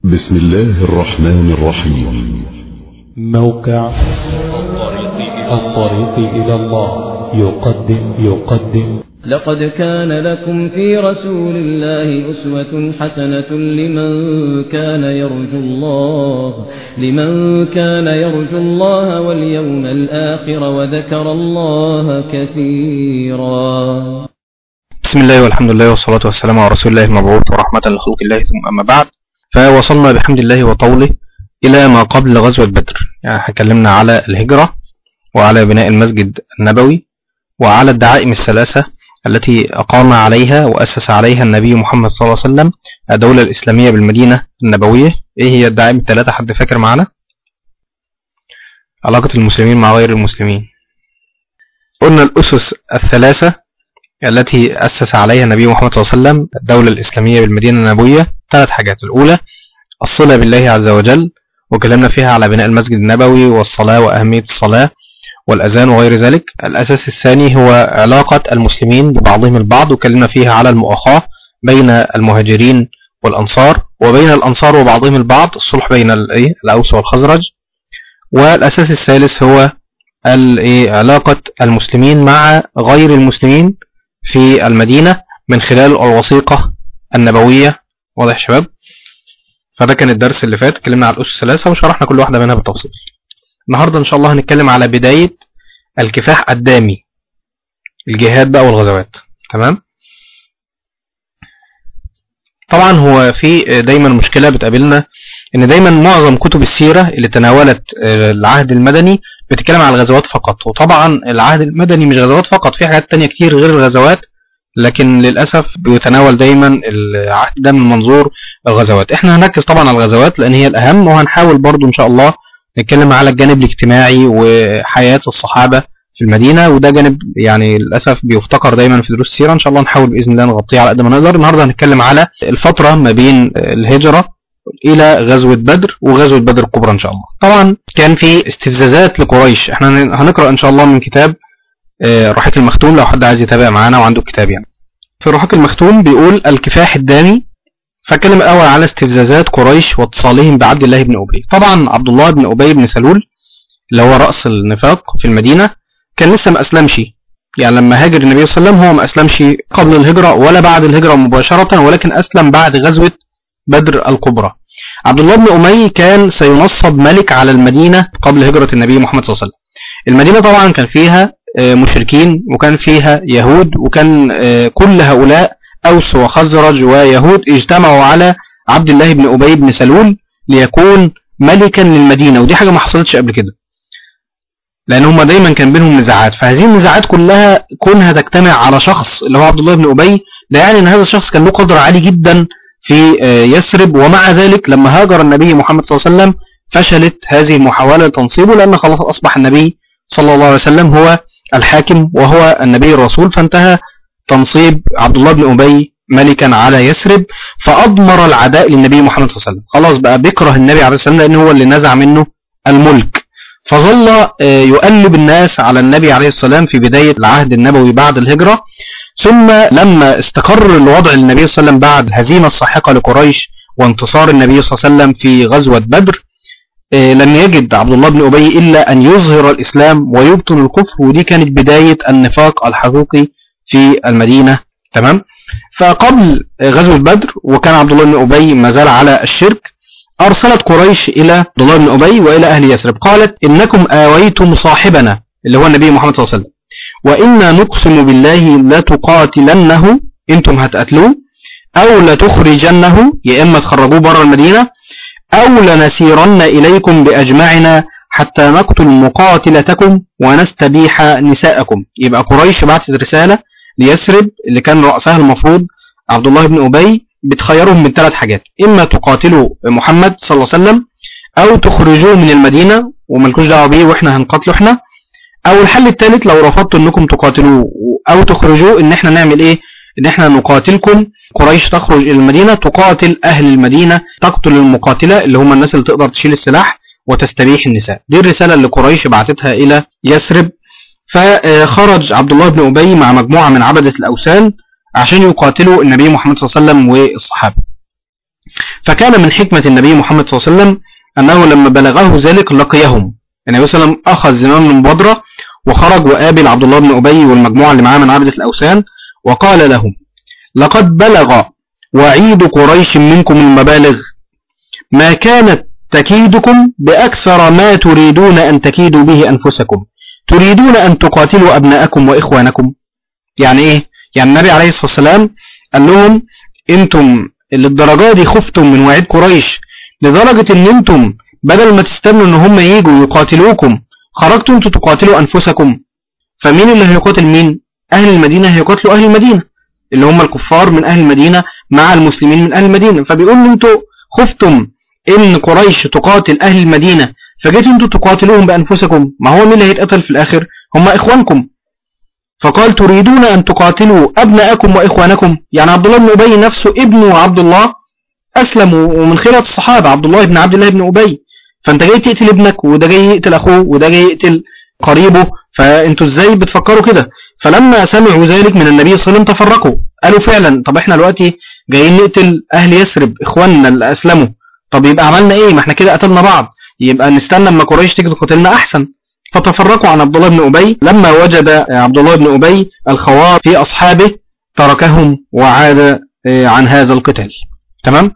بسم الله الرحمن الرحيم موقع الطريق إلى الله يقدم يقدم لقد كان لكم في رسول الله أسوة حسنة لمن كان يرجو الله لمن كان يرجو الله واليوم الآخر وذكر الله كثيرا بسم الله والحمد لله والصلاة والسلام على رسول الله المبعوث ورحمة لخلق الله ثم أما بعد فوصلنا بحمد الله وطوله إلى ما قبل غزوة بدر يعني هكلمنا على الهجرة وعلى بناء المسجد النبوي وعلى الدعائم الثلاثة التي أقام عليها وأسس عليها النبي محمد صلى الله عليه وسلم الدولة الإسلامية بالمدينة النبوية إيه هي الدعائم الثلاثة حد فاكر معنا علاقة المسلمين مع غير المسلمين قلنا الأسس الثلاثة التي أسس عليها النبي محمد صلى الله عليه وسلم الدولة الإسلامية بالمدينة النبوية ثلاث حاجات الأولى الصلة بالله عز وجل وكلمنا فيها على بناء المسجد النبوي والصلاة وأهمية الصلاة والأذان وغير ذلك الأساس الثاني هو علاقة المسلمين ببعضهم البعض وكلمنا فيها على المؤاخاة بين المهاجرين والأنصار وبين الأنصار وبعضهم البعض الصلح بين الأوس والخزرج والأساس الثالث هو علاقة المسلمين مع غير المسلمين في المدينة من خلال الوثيقة النبوية واضح يا شباب فده كان الدرس اللي فات اتكلمنا على الأسس الثلاثة وشرحنا كل واحدة منها بالتفصيل النهاردة إن شاء الله هنتكلم على بداية الكفاح الدامي الجهاد بقى والغزوات تمام طبعا هو في دايما مشكلة بتقابلنا ان دايما معظم كتب السيرة اللي تناولت العهد المدني بتتكلم على الغزوات فقط وطبعا العهد المدني مش غزوات فقط في حاجات تانية كتير غير الغزوات لكن للأسف بيتناول دايما العهد ده من منظور الغزوات احنا هنركز طبعا على الغزوات لان هي الاهم وهنحاول برضو ان شاء الله نتكلم على الجانب الاجتماعي وحياة الصحابة في المدينة وده جانب يعني للأسف بيفتقر دايما في دروس السيرة ان شاء الله نحاول بإذن الله نغطيه على قد ما نقدر النهاردة هنتكلم على الفترة ما بين الهجرة الى غزوة بدر وغزوة بدر الكبرى ان شاء الله طبعا كان في استفزازات لقريش احنا هنقرأ ان شاء الله من كتاب رحيق المختوم لو حد عايز يتابع معانا وعنده كتاب يعني في رحيق المختوم بيقول الكفاح الدامي فكلم الأول على استفزازات قريش واتصالهم بعبد الله بن أبي طبعا عبد الله بن أبي بن سلول اللي هو رأس النفاق في المدينة كان لسه ما أسلمش يعني لما هاجر النبي صلى الله عليه وسلم هو ما أسلمش قبل الهجرة ولا بعد الهجرة مباشرة ولكن أسلم بعد غزوة بدر الكبرى عبد الله بن أمي كان سينصب ملك على المدينة قبل هجرة النبي محمد صلى الله عليه وسلم المدينة طبعا كان فيها مشركين وكان فيها يهود وكان كل هؤلاء أوس وخزرج ويهود اجتمعوا على عبد الله بن أبي بن سلول ليكون ملكا للمدينة ودي حاجة ما حصلتش قبل كده لأن هما دايما كان بينهم نزاعات فهذه النزاعات كلها كونها تجتمع على شخص اللي هو عبد الله بن أبي ده يعني أن هذا الشخص كان له قدر عالي جدا في يثرب ومع ذلك لما هاجر النبي محمد صلى الله عليه وسلم فشلت هذه المحاولة لتنصيبه لأن خلاص أصبح النبي صلى الله عليه وسلم هو الحاكم وهو النبي الرسول فانتهى تنصيب عبد الله بن أبي ملكا على يثرب فأضمر العداء للنبي محمد صلى الله عليه وسلم خلاص بقى بيكره النبي عليه السلام لأنه هو اللي نزع منه الملك فظل يؤلب الناس على النبي عليه السلام في بداية العهد النبوي بعد الهجرة ثم لما استقر الوضع للنبي صلى الله عليه وسلم بعد هزيمة الساحقة لقريش وانتصار النبي صلى الله عليه وسلم في غزوة بدر لم يجد عبد الله بن أبي إلا أن يظهر الإسلام ويبطن الكفر ودي كانت بداية النفاق الحقيقي في المدينة تمام فقبل غزوة بدر وكان عبد الله بن أبي ما زال على الشرك أرسلت قريش إلى عبد الله بن أبي وإلى أهل يثرب قالت إنكم آويتم صاحبنا اللي هو النبي محمد صلى الله عليه وسلم وإنا نقسم بالله لتقاتلنه أنتم هتقتلوه أو لتخرجنه يا إما تخرجوه بره المدينة أو لنسيرن إليكم بأجمعنا حتى نقتل مقاتلتكم ونستبيح نساءكم يبقى قريش بعثت رسالة ليثرب اللي كان رأسها المفروض عبد الله بن أبي بتخيرهم من ثلاث حاجات إما تقاتلوا محمد صلى الله عليه وسلم أو تخرجوه من المدينة وملكوش دعوه بيه وإحنا هنقاتله إحنا أو الحل الثالث لو رفضتوا إنكم تقاتلوه أو تخرجوه إن إحنا نعمل إيه إن إحنا نقاتلكم قريش تخرج إلى المدينة تقاتل أهل المدينة تقتل المقاتلة اللي هم الناس اللي تقدر تشيل السلاح وتستبيح النساء دي الرسالة اللي قريش بعثتها إلى يثرب فخرج عبد الله بن أبي مع مجموعة من عبدة الأوثان عشان يقاتلوا النبي محمد صلى الله عليه وسلم والصحابة فكان من حكمة النبي محمد صلى الله عليه وسلم أنه لما بلغه ذلك لقيهم النبي صلى الله عليه وسلم أخذ زمام المبادرة وخرج وقابل عبد الله بن أبي والمجموعة اللي معاه من عبدة الأوثان وقال لهم لقد بلغ وعيد قريش منكم المبالغ ما كانت تكيدكم بأكثر ما تريدون أن تكيدوا به أنفسكم تريدون أن تقاتلوا أبناءكم وإخوانكم يعني إيه؟ يعني النبي عليه الصلاة والسلام قال لهم أنتم للدرجة دي خفتم من وعيد قريش لدرجة أن أنتم بدل ما تستنوا أن هم ييجوا يقاتلوكم خرجتوا أنتم تقاتلوا أنفسكم فمين اللي هيقاتل مين؟ أهل المدينة هيقاتلوا أهل المدينة اللي هم الكفار من أهل المدينة مع المسلمين من أهل المدينة فبيقول أنتم خفتم ان قريش تقاتل اهل المدينة فجيتوا انتوا تقاتلوهم بانفسكم ما هو مين اللي هيتقتل في الاخر هم اخوانكم فقال تريدون ان تقاتلوا ابناءكم واخوانكم يعني عبد الله بن ابي نفسه ابنه عبد الله اسلم ومن خيرة الصحابة عبد الله بن عبد الله بن ابي فانت جاي تقتل ابنك وده جاي يقتل اخوه وده جاي يقتل قريبه فانتوا ازاي بتفكروا كده فلما سمعوا ذلك من النبي صلى الله عليه وسلم تفرقوا قالوا فعلا طب احنا دلوقتي جايين نقتل اهل يثرب اخواننا اللي اسلموا طب يبقى عملنا ايه ما احنا كده قتلنا بعض يبقى نستنى اما قريش تيجي تقاتلنا احسن فتفرقوا عن عبد الله بن ابي لما وجد عبد الله بن ابي الخوار في اصحابه تركهم وعاد عن هذا القتال تمام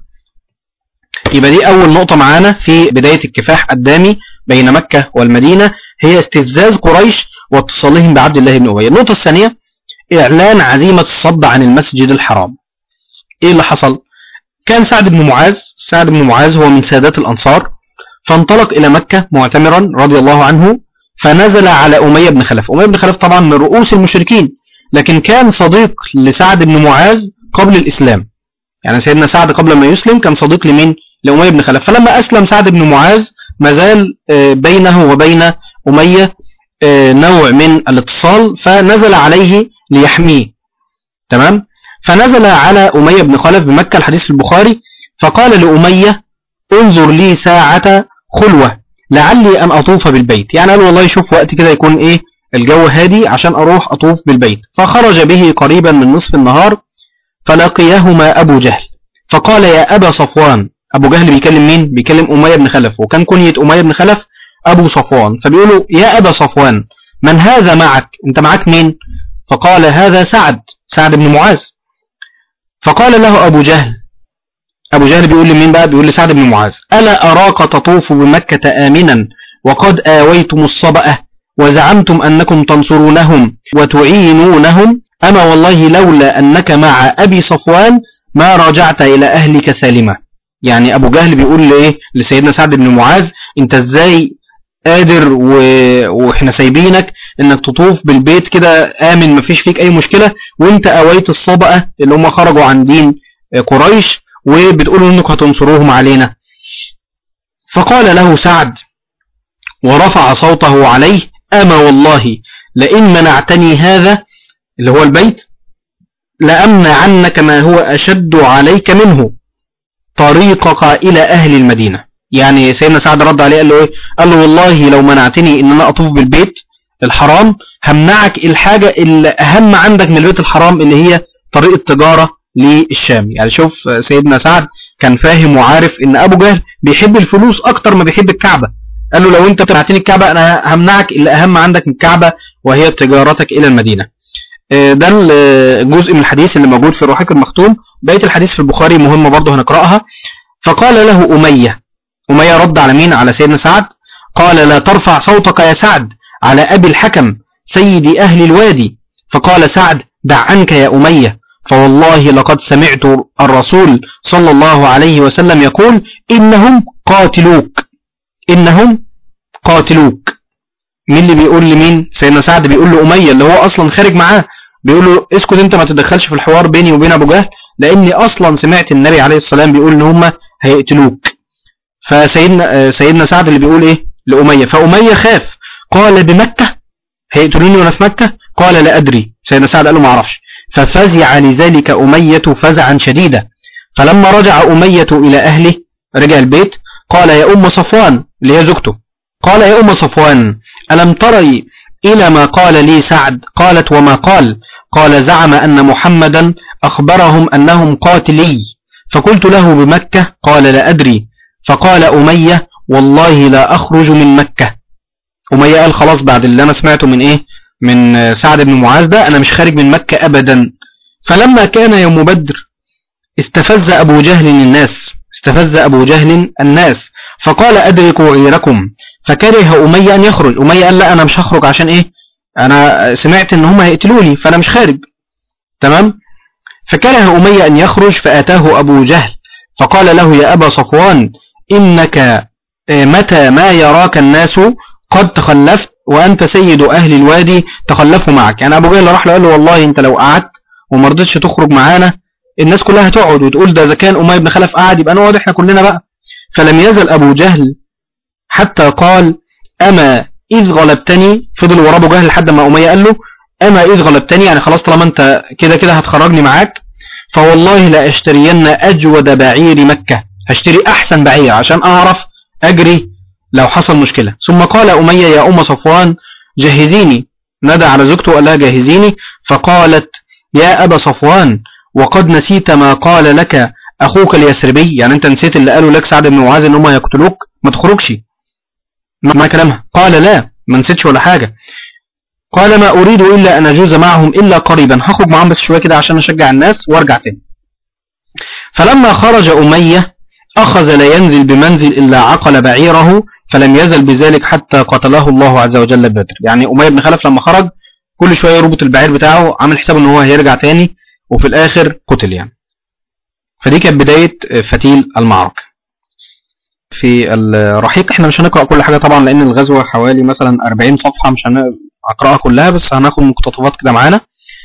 يبقى دي اول نقطة معانا في بداية الكفاح الدامي بين مكة والمدينة هي استفزاز قريش واتصالهم بعبد الله بن ابي النقطة الثانية اعلان عزيمة الصد عن المسجد الحرام ايه اللي حصل كان سعد بن معاذ سعد بن معاذ هو من سادات الأنصار فانطلق إلى مكة معتمرا رضي الله عنه فنزل على أمية بن خلف أمية بن خلف طبعا من رؤوس المشركين لكن كان صديق لسعد بن معاذ قبل الإسلام يعني سيدنا سعد قبل ما يسلم كان صديق لمين لأمية بن خلف فلما أسلم سعد بن معاذ ما زال بينه وبين أمية نوع من الاتصال فنزل عليه ليحميه تمام فنزل على أمية بن خلف بمكة الحديث البخاري فقال لأمية انظر لي ساعة خلوة لعلي أن أطوف بالبيت يعني قال والله شوف وقت كده يكون إيه الجو هادي عشان أروح أطوف بالبيت فخرج به قريبا من نصف النهار فلقيهما أبو جهل فقال يا أبا صفوان أبو جهل بيكلم مين بيكلم أمية بن خلف وكان كنية أمية بن خلف أبو صفوان فبيقولوا يا أبا صفوان من هذا معك أنت معك مين فقال هذا سعد سعد بن معاذ فقال له أبو جهل أبو جهل بيقول لمين بقى بيقول لسعد بن معاذ ألا أراك تطوف بمكة آمنا وقد آويتم الصبأة وزعمتم أنكم تنصرونهم وتعينونهم أما والله لولا أنك مع أبي صفوان ما رجعت إلى أهلك سالمة يعني أبو جهل بيقول لإيه لسيدنا سعد بن معاذ أنت إزاي قادر و... وإحنا سايبينك إنك تطوف بالبيت كده آمن مفيش فيك أي مشكلة وإنت أويت الصبأة اللي هم خرجوا عن دين قريش وبتقولوا انكم هتنصروهم علينا فقال له سعد ورفع صوته عليه اما والله لئن منعتني هذا اللي هو البيت لأمنع عنك ما هو أشد عليك منه طريقك إلى أهل المدينة يعني سيدنا سعد رد عليه قال له إيه قال له والله لو منعتني إن أنا أطوف بالبيت الحرام همنعك الحاجة اللي أهم عندك من البيت الحرام اللي هي طريق التجارة للشام يعني شوف سيدنا سعد كان فاهم وعارف ان ابو جهل بيحب الفلوس اكتر ما بيحب الكعبة قال له لو انت منعتني الكعبة انا همنعك اللي اهم عندك من الكعبة وهي تجارتك الى المدينة ده الجزء من الحديث اللي موجود في الرحيق المختوم بقية الحديث في البخاري مهمة برضه هنقرأها فقال له أمية أمية رد على مين على سيدنا سعد قال لا ترفع صوتك يا سعد على أبي الحكم سيد أهل الوادي فقال سعد دع عنك يا أمية فوالله لقد سمعت الرسول صلى الله عليه وسلم يقول إنهم قاتلوك إنهم قاتلوك مين اللي بيقول لمين سيدنا سعد بيقول لأمية اللي هو أصلا خارج معاه بيقول له اسكت انت ما تتدخلش في الحوار بيني وبين أبو جهل لأني أصلا سمعت النبي عليه السلام بيقول إن هم هيقتلوك فسيدنا سيدنا سعد اللي بيقول إيه لأمية فأمية خاف قال بمكة هيقتلوني وأنا في مكة قال لا أدري سيدنا سعد قال له ما أعرفش ففزع لذلك أمية فزعا شديدا فلما رجع أمية إلى أهله رجع البيت قال يا أم صفوان اللي هي زوجته قال يا أم صفوان ألم تري إلى ما قال لي سعد قالت وما قال قال زعم أن محمدا أخبرهم أنهم قاتلي فقلت له بمكة قال لا أدري فقال أمية والله لا أخرج من مكة أمية قال خلاص بعد اللي أنا سمعته من إيه من سعد بن معاذ ده أنا مش خارج من مكة أبدا فلما كان يوم بدر استفز أبو جهل الناس استفز أبو جهل الناس فقال أدركوا غيركم فكره أمية أن يخرج أمية قال لا أنا مش هخرج عشان إيه أنا سمعت إن هم هيقتلوني فأنا مش خارج تمام فكره أمية أن يخرج فأتاه أبو جهل فقال له يا أبا صفوان إنك متى ما يراك الناس قد تخلفت وأنت سيد أهل الوادي تخلفوا معك يعني أبو جهل راح له قال له والله أنت لو قعدت وما رضيتش تخرج معانا الناس كلها هتقعد وتقول ده إذا كان أمية بن خلف قعد يبقى نقعد إحنا كلنا بقى فلم يزل أبو جهل حتى قال أما إذ غلبتني فضل ورا أبو جهل لحد ما أمية قال له أما إذ غلبتني يعني خلاص طالما أنت كده كده هتخرجني معاك فوالله لا أشترين أجود بعير مكة هشتري أحسن بعير عشان أعرف أجري لو حصل مشكلة ثم قال أمية يا أم صفوان جهزيني نادى على زوجته وقال لها جهزيني فقالت يا أبا صفوان وقد نسيت ما قال لك أخوك اليسربي يعني أنت نسيت اللي قالوا لك سعد بن معاذ إن هم يقتلوك ما تخرجش ما كلامها قال لا ما نسيتش ولا حاجة قال ما أريد إلا أن أجوز معهم إلا قريبا هخرج معهم بس شوية كده عشان أشجع الناس وارجع تاني فلما خرج أمية أخذ لا ينزل بمنزل إلا عقل بعيره فلم يزل بذلك حتى قتله الله عز وجل بدر يعني أمية بن خلف لما خرج كل شوية يربط البعير بتاعه عمل حساب ان هو هيرجع تاني وفي الآخر قتل يعني فدي كانت بداية فتيل المعركة في الرحيق احنا مش هنقرأ كل حاجة طبعا لأن الغزوة حوالي مثلا 40 صفحة مش هنقرأها كلها بس هناخد مقتطفات كده معانا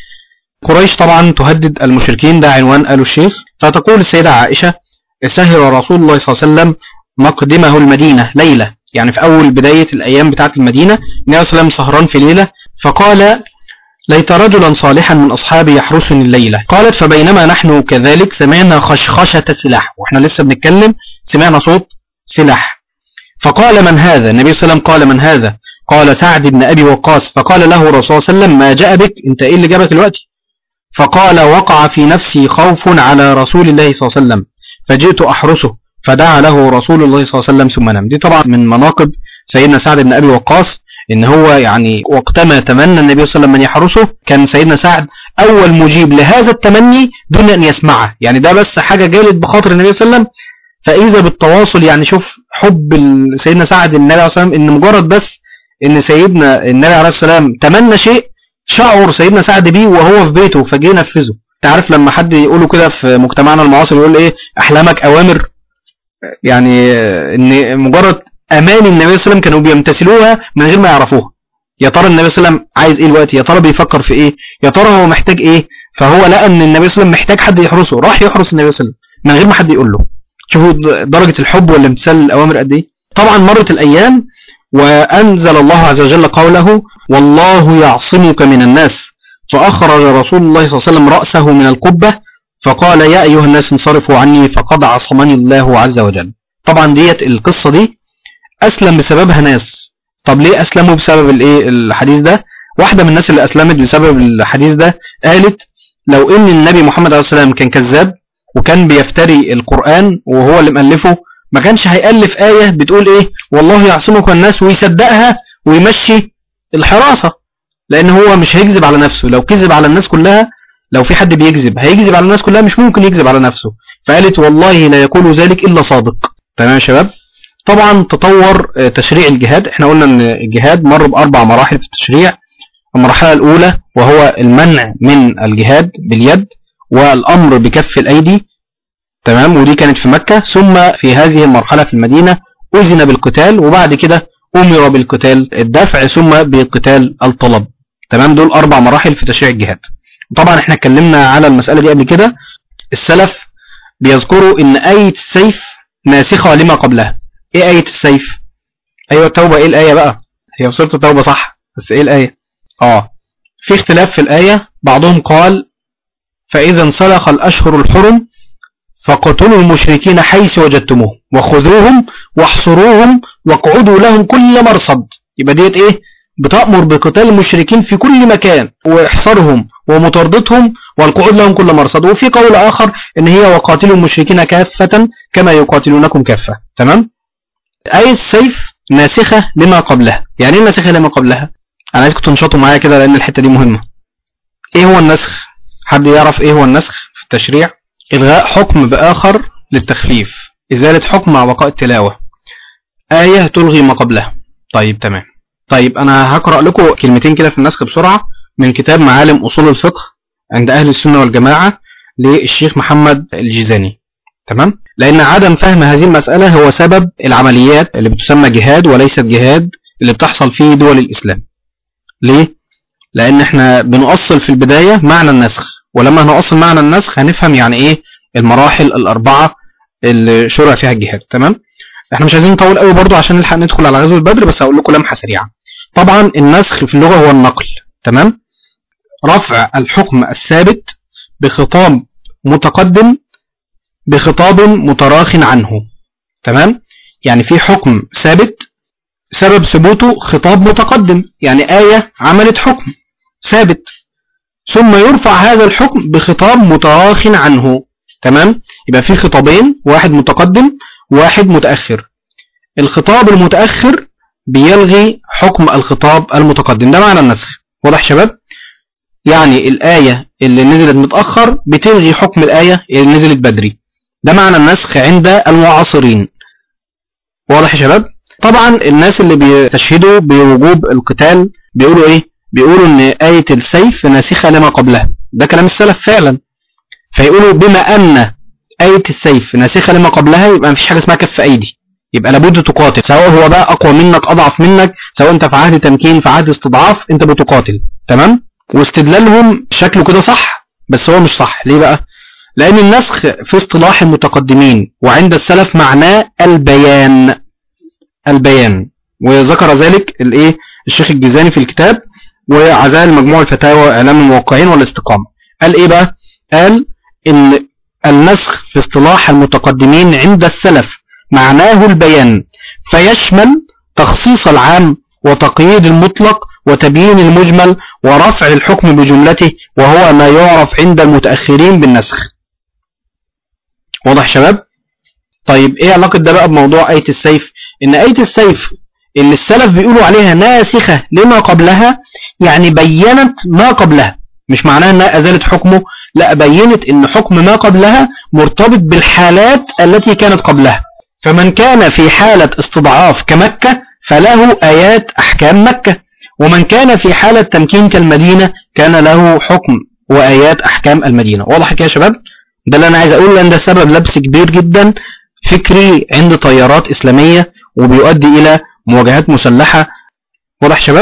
قريش طبعا تهدد المشركين ده عنوان قالوا الشيخ فتقول السيدة عائشة سهر رسول الله صلى الله عليه وسلم مقدمه المدينة ليلة يعني في أول بداية الأيام بتاعة المدينة النبي صلى الله عليه وسلم سهران في ليلة فقال ليت رجلا صالحا من أصحابي يحرسني الليلة قالت فبينما نحن كذلك سمعنا خشخشة سلاح وإحنا لسه بنتكلم سمعنا صوت سلاح فقال من هذا النبي صلى الله عليه وسلم قال من هذا قال سعد بن أبي وقاص فقال له رسول الله صلى الله عليه وسلم ما جاء بك انت ايه اللي جابك دلوقتي فقال وقع في نفسي خوف على رسول الله صلى الله عليه وسلم فجئت أحرسه فدعا له رسول الله صلى الله عليه وسلم ثم نام دي طبعا من مناقب سيدنا سعد بن أبي وقاص ان هو يعني وقتما تمنى النبي صلى الله عليه وسلم من يحرسه كان سيدنا سعد اول مجيب لهذا التمني دون ان يسمعه يعني ده بس حاجة جالت بخاطر النبي صلى الله عليه وسلم فاذا بالتواصل يعني شوف حب سيدنا سعد النبي عليه الصلاه والسلام ان مجرد بس ان سيدنا النبي عليه السلام تمنى شيء شعر سيدنا سعد بيه وهو في بيته فجه نفذه تعرف لما حد يقوله كده في مجتمعنا المعاصر يقول ايه احلامك اوامر يعني ان مجرد اماني النبي صلى الله عليه وسلم كانوا بيمتثلوها من غير ما يعرفوها يا ترى النبي صلى الله عليه وسلم عايز ايه دلوقتي يا ترى بيفكر في ايه يا ترى هو محتاج ايه فهو لقى ان النبي صلى الله عليه وسلم محتاج حد يحرسه راح يحرس النبي صلى الله عليه وسلم من غير ما حد يقول له شوفوا درجة الحب والامتثال للأوامر قد ايه طبعا مرت الأيام وأنزل الله عز وجل قوله والله يعصمك من الناس فأخرج رسول الله صلى الله عليه وسلم رأسه من القبة فقال يا أيها الناس انصرفوا عني فقد عصمني الله عز وجل طبعا ديت القصة دي أسلم بسببها ناس طب ليه أسلموا بسبب الايه الحديث ده واحدة من الناس اللي أسلمت بسبب الحديث ده قالت لو ان النبي محمد عليه السلام كان كذاب وكان بيفتري القرآن وهو اللي مألفه ما كانش هيألف آية بتقول ايه والله يعصمك الناس ويصدقها ويمشي الحراسة لان هو مش هيكذب على نفسه لو كذب على الناس كلها لو في حد بيكذب هيكذب على الناس كلها مش ممكن يكذب على نفسه فقالت والله لا يقول ذلك إلا صادق تمام يا شباب طبعا تطور تشريع الجهاد احنا قلنا ان الجهاد مر بأربع مراحل في التشريع المرحلة الأولى وهو المنع من الجهاد باليد والأمر بكف الأيدي تمام ودي كانت في مكة ثم في هذه المرحلة في المدينة أذن بالقتال وبعد كده أمر بالقتال الدفع ثم بالقتال الطلب تمام دول أربع مراحل في تشريع الجهاد طبعا احنا اتكلمنا على المسألة دي قبل كده السلف بيذكروا ان آية السيف ناسخة لما قبلها ايه آية السيف ايوه التوبة ايه الآية بقى هي في سورة التوبة صح بس ايه الآية اه في اختلاف في الآية بعضهم قال فإذا انسلخ الأشهر الحرم فقتلوا المشركين حيث وجدتموه وخذوهم واحصروهم واقعدوا لهم كل مرصد يبقى ديت ايه بتأمر بقتال المشركين في كل مكان وإحصارهم ومطاردتهم والقعود لهم كل مرصد وفي قول آخر إن هي وقاتلوا المشركين كافة كما يقاتلونكم كافة تمام آية السيف ناسخة لما قبلها يعني ايه ناسخة لما قبلها أنا عايزكم تنشطوا معايا كده لأن الحتة دي مهمة إيه هو النسخ حد يعرف إيه هو النسخ في التشريع إلغاء حكم بآخر للتخفيف إزالة حكم مع بقاء التلاوة آية تلغي ما قبلها طيب تمام طيب أنا هقرأ لكم كلمتين كده في النسخ بسرعة من كتاب معالم أصول الفقه عند أهل السنة والجماعة للشيخ محمد الجيزاني تمام لأن عدم فهم هذه المسألة هو سبب العمليات اللي بتسمى جهاد وليست جهاد اللي بتحصل في دول الإسلام ليه؟ لأن احنا بنؤصل في البداية معنى النسخ ولما هنؤصل معنى النسخ هنفهم يعني ايه المراحل الأربعة اللي شرع فيها الجهاد تمام؟ احنا مش عايزين نطول قوي برضو عشان نلحق ندخل على غزوة بدر بس هقول لكم لمحة سريعة طبعا النسخ في اللغة هو النقل تمام؟ رفع الحكم الثابت بخطاب متقدم بخطاب متراخ عنه تمام يعني في حكم ثابت سبب ثبوته خطاب متقدم يعني آية عملت حكم ثابت ثم يرفع هذا الحكم بخطاب متراخ عنه تمام يبقى في خطابين واحد متقدم واحد متأخر الخطاب المتأخر بيلغي حكم الخطاب المتقدم ده معنى النسخ واضح شباب يعني الآية اللي نزلت متأخر بتلغي حكم الآية اللي نزلت بدري ده معنى النسخ عند المعاصرين واضح يا شباب طبعا الناس اللي بيستشهدوا بوجوب القتال بيقولوا ايه بيقولوا ان آية السيف ناسخة لما قبلها ده كلام السلف فعلا فيقولوا بما ان آية السيف ناسخة لما قبلها يبقى مفيش حاجة اسمها كف ايدي يبقى لابد تقاتل سواء هو بقى اقوى منك اضعف منك سواء انت في عهد تمكين في عهد استضعاف انت بتقاتل تمام واستدلالهم شكله كده صح بس هو مش صح ليه بقى لأن النسخ في اصطلاح المتقدمين وعند السلف معناه البيان البيان وذكر ذلك الايه الشيخ الجيزاني في الكتاب وعزاء المجموع الفتاوى اعلام الموقعين والاستقامة قال ايه بقى قال ان النسخ في اصطلاح المتقدمين عند السلف معناه البيان فيشمل تخصيص العام وتقييد المطلق وتبيين المجمل ورفع الحكم بجملته وهو ما يعرف عند المتأخرين بالنسخ واضح شباب طيب ايه علاقة ده بقى بموضوع آية السيف ان آية السيف اللي السلف بيقولوا عليها ناسخة لما قبلها يعني بينت ما قبلها مش معناها انها ازالت حكمه لا بينت ان حكم ما قبلها مرتبط بالحالات التي كانت قبلها فمن كان في حالة استضعاف كمكة فله آيات أحكام مكة ومن كان في حالة تمكين كالمدينة كان له حكم وآيات أحكام المدينة واضح كده يا شباب ده اللي أنا عايز أقول لأن ده سبب لبس كبير جدا فكري عند تيارات إسلامية وبيؤدي إلى مواجهات مسلحة واضح شباب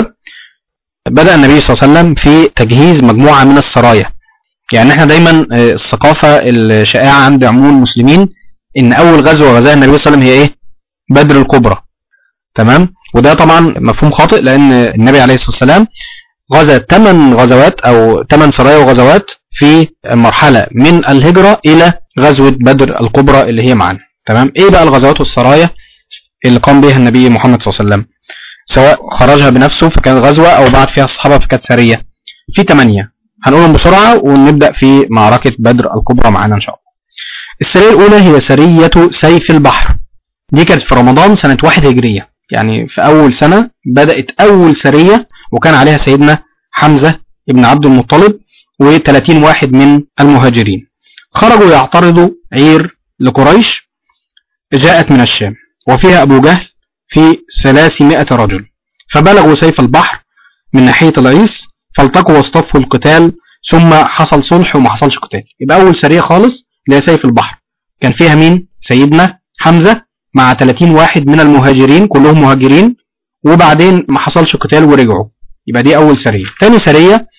بدأ النبي صلى الله عليه وسلم في تجهيز مجموعة من السرايا يعني احنا دايما الثقافة الشائعة عند عموم المسلمين ان اول غزوة غزاها النبي صلى الله عليه وسلم هي ايه بدر الكبرى تمام وده طبعا مفهوم خاطئ لان النبي عليه الصلاة والسلام غزا 8 غزوات او 8 سرايا وغزوات في مرحلة من الهجرة الى غزوة بدر الكبرى اللي هي معانا تمام ايه بقى الغزوات والسرايا اللي قام بها النبي محمد صلى الله عليه وسلم سواء خرجها بنفسه فكانت غزوة او بعد فيها الصحابة فكانت سرية في 8 هنقولهم بسرعة ونبدأ في معركة بدر الكبرى معانا ان شاء الله السرية الاولى هي سرية سيف البحر دي كانت في رمضان سنة واحد هجرية يعني في اول سنة بدأت اول سرية وكان عليها سيدنا حمزة ابن عبد المطلب و30 واحد من المهاجرين خرجوا يعترضوا عير لقريش جاءت من الشام وفيها ابو جهل في 300 رجل فبلغوا سيف البحر من ناحية العيس فالتقوا واصطفوا القتال ثم حصل صلح وما حصلش قتال يبقى اول سرية خالص اللي هي سيف البحر كان فيها مين سيدنا حمزة مع 30 واحد من المهاجرين كلهم مهاجرين وبعدين ما حصلش قتال ورجعوا يبقى دي اول سرية تاني سرية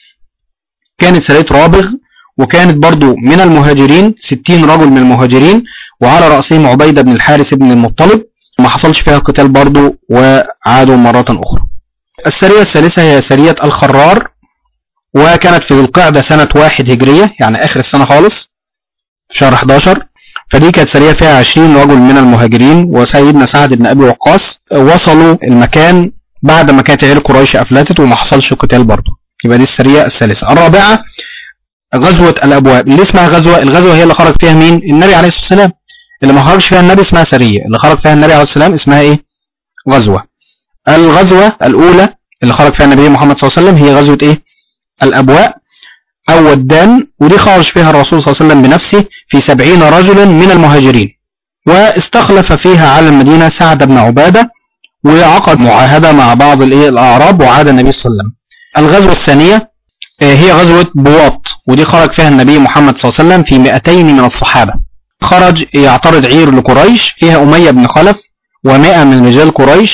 كانت سرية رابغ وكانت برضو من المهاجرين 60 رجل من المهاجرين وعلى رأسهم عبيدة بن الحارث بن المطلب ما حصلش فيها قتال برضو وعادوا مرة أخرى السرية الثالثة هي سرية الخرار وكانت في ذي القعدة سنة واحد هجرية يعني آخر السنة خالص شهر 11 فدي كانت سرية فيها 20 رجل من المهاجرين وسيدنا سعد بن أبي وقاص وصلوا المكان بعد ما كانت عير قريش افلتت وما حصلش قتال برضه يبقى دي السريه الثالثه الرابعه غزوه الابواب اللي اسمها غزوه الغزوه هي اللي خرج فيها مين النبي عليه الصلاه والسلام اللي ما خرجش فيها النبي اسمها سريه اللي خرج فيها النبي عليه الصلاه والسلام اسمها ايه غزوه الغزوه الاولى اللي خرج فيها النبي محمد صلى الله عليه وسلم هي غزوه ايه الابواء او ودان ودي خرج فيها الرسول صلى الله عليه وسلم بنفسه في سبعين رجلا من المهاجرين واستخلف فيها على المدينة سعد بن عبادة وعقد معاهدة مع بعض الايه الاعراب وعاد النبي صلى الله عليه وسلم الغزوة الثانية آه، هي غزوة بواط ودي خرج فيها النبي محمد صلى الله عليه وسلم في 200 من الصحابة خرج يعترض عير لقريش فيها أمية بن خلف و100 من رجال قريش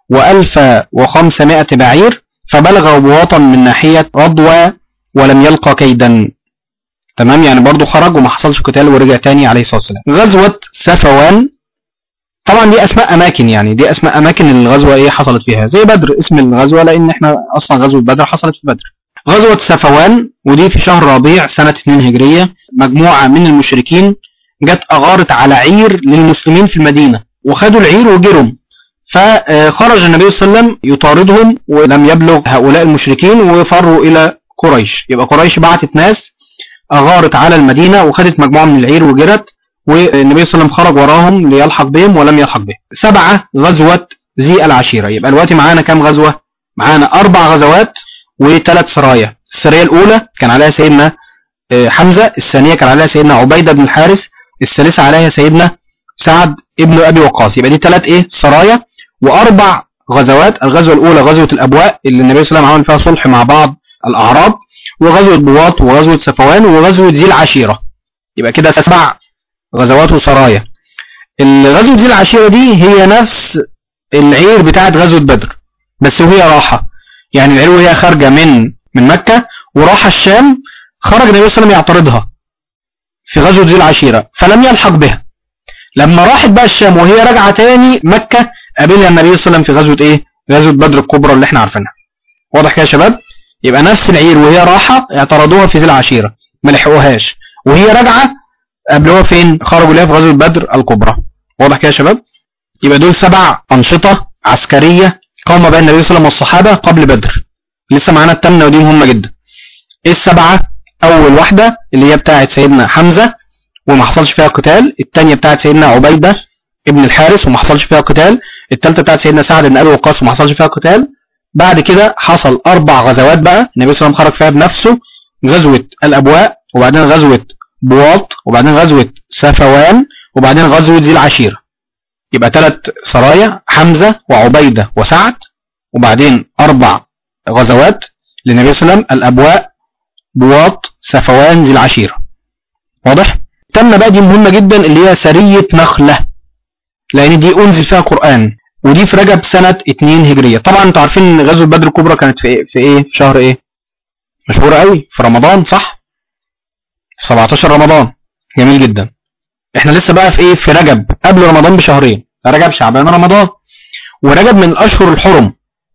و1500 بعير فبلغ بواطا من ناحية رضوى ولم يلقى كيدا تمام يعني برضو خرج وما حصلش قتال ورجع تاني عليه الصلاة والسلام غزوة سفوان طبعا دي اسماء اماكن يعني دي اسماء اماكن الغزوة ايه حصلت فيها زي بدر اسم الغزوة لان احنا اصلا غزوة بدر حصلت في بدر غزوة سفوان ودي في شهر ربيع سنة 2 هجرية مجموعة من المشركين جت اغارت على عير للمسلمين في المدينة وخدوا العير وجروا فخرج النبي صلى الله عليه وسلم يطاردهم ولم يبلغ هؤلاء المشركين وفروا الى قريش يبقى قريش بعتت ناس اغارت على المدينة وخدت مجموعة من العير وجرت والنبي صلى الله عليه وسلم خرج وراهم ليلحق بهم ولم يلحق بهم سبعة غزوة ذي العشيرة يبقى دلوقتي معانا كام غزوة معانا اربع غزوات وثلاث سرايا السرية الاولى كان عليها سيدنا آه، حمزة الثانية كان عليها سيدنا عبيدة بن الحارث الثالثة عليها سيدنا سعد ابن ابي وقاص يبقى دي ثلاث ايه سرايا واربع غزوات الغزوة الاولى غزوة الابواء اللي النبي صلى الله عليه وسلم عمل فيها صلح مع بعض الاعراب وغزوة بواط وغزوة سفوان وغزوة ذي العشيرة يبقى كده سبع غزوات وسرايا الغزوة ذي العشيرة دي هي نفس العير بتاعت غزوة بدر بس وهي راحة يعني العير وهي خارجة من من مكة وراح الشام خرج النبي صلى الله عليه وسلم يعترضها في غزوة ذي العشيرة فلم يلحق بها لما راحت بقى الشام وهي راجعة تاني مكة قابلها النبي صلى الله عليه وسلم في غزوة ايه غزوة بدر الكبرى اللي احنا عارفينها واضح كده يا شباب يبقى نفس العير وهي راحة اعترضوها في ذي العشيرة ما لحقوهاش وهي راجعة قابلوها فين خرجوا ليها في غزوة بدر الكبرى واضح كده يا شباب يبقى دول سبع أنشطة عسكرية قام بها النبي صلى الله عليه وسلم والصحابة قبل بدر لسه معانا التامنة ودي مهمة جدا ايه السبعة اول واحدة اللي هي بتاعت سيدنا حمزة وما حصلش فيها قتال الثانية بتاعت سيدنا عبيدة ابن الحارث وما حصلش فيها قتال الثالثة بتاعت سيدنا سعد بن ابي وقاص وما حصلش فيها قتال بعد كده حصل اربع غزوات بقى النبي صلى الله عليه وسلم خرج فيها بنفسه غزوة الابواء وبعدين غزوة بواط وبعدين غزوة سفوان وبعدين غزوة ذي العشيرة يبقى ثلاث سرايا حمزة وعبيدة وسعد وبعدين اربع غزوات للنبي صلى الله عليه وسلم الابواء بواط سفوان ذي العشيرة واضح تم بقى دي مهمة جدا اللي هي سرية نخلة لان دي انزل فيها قرآن ودي في رجب سنة 2 هجرية طبعا انتوا عارفين ان غزوة بدر الكبرى كانت في ايه في ايه في شهر ايه مشهورة قوي في رمضان صح 17 رمضان جميل جدا احنا لسه بقى في ايه في رجب قبل رمضان بشهرين رجب شعبان رمضان ورجب من الاشهر الحرم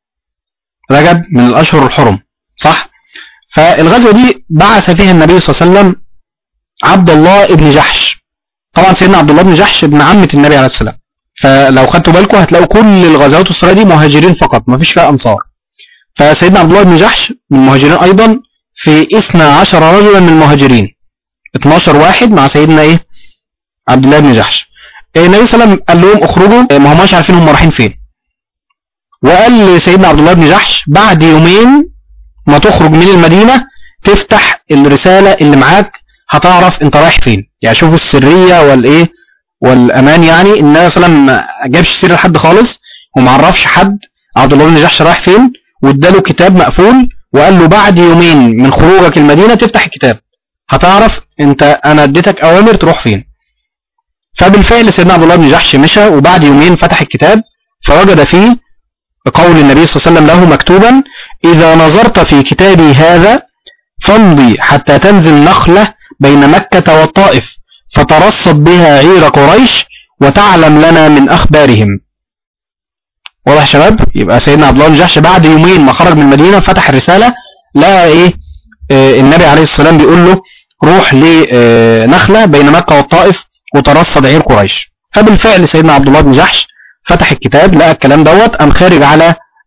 رجب من الاشهر الحرم صح فالغزوة دي بعث فيها النبي صلى الله عليه وسلم عبد الله ابن جحش طبعا سيدنا عبد الله بن جحش ابن عمة النبي عليه السلام فلو خدتوا بالكم هتلاقوا كل الغزوات الصغيرة دي مهاجرين فقط ما فيش فيها انصار فسيدنا عبد الله بن جحش من المهاجرين ايضا في 12 رجلا من المهاجرين 12 واحد مع سيدنا ايه عبد الله بن جحش إيه النبي صلى الله عليه وسلم قال لهم اخرجوا إيه ما هماش عارفين هم رايحين فين وقال لسيدنا عبد الله بن جحش بعد يومين ما تخرج من المدينة تفتح الرسالة اللي معاك هتعرف انت رايح فين يعني شوفوا السرية والايه والامان يعني النبي صلى الله عليه وسلم ما جابش سر لحد خالص وما عرفش حد عبد الله بن جحش رايح فين واداله كتاب مقفول وقال له بعد يومين من خروجك المدينة تفتح الكتاب هتعرف انت انا اديتك اوامر تروح فين فبالفعل سيدنا عبد الله بن جحش مشى وبعد يومين فتح الكتاب فوجد فيه قول النبي صلى الله عليه وسلم له مكتوبا إذا نظرت في كتابي هذا فامضي حتى تنزل نخلة بين مكة والطائف فترصد بها عير قريش وتعلم لنا من أخبارهم واضح يا شباب يبقى سيدنا عبد الله بن جحش بعد يومين ما خرج من المدينة فتح الرسالة لقى ايه آه النبي عليه الصلاة والسلام بيقول له روح لنخلة بين مكة والطائف وترصد عير قريش فبالفعل سيدنا عبد الله بن جحش فتح الكتاب لقى الكلام دوت قام خارج على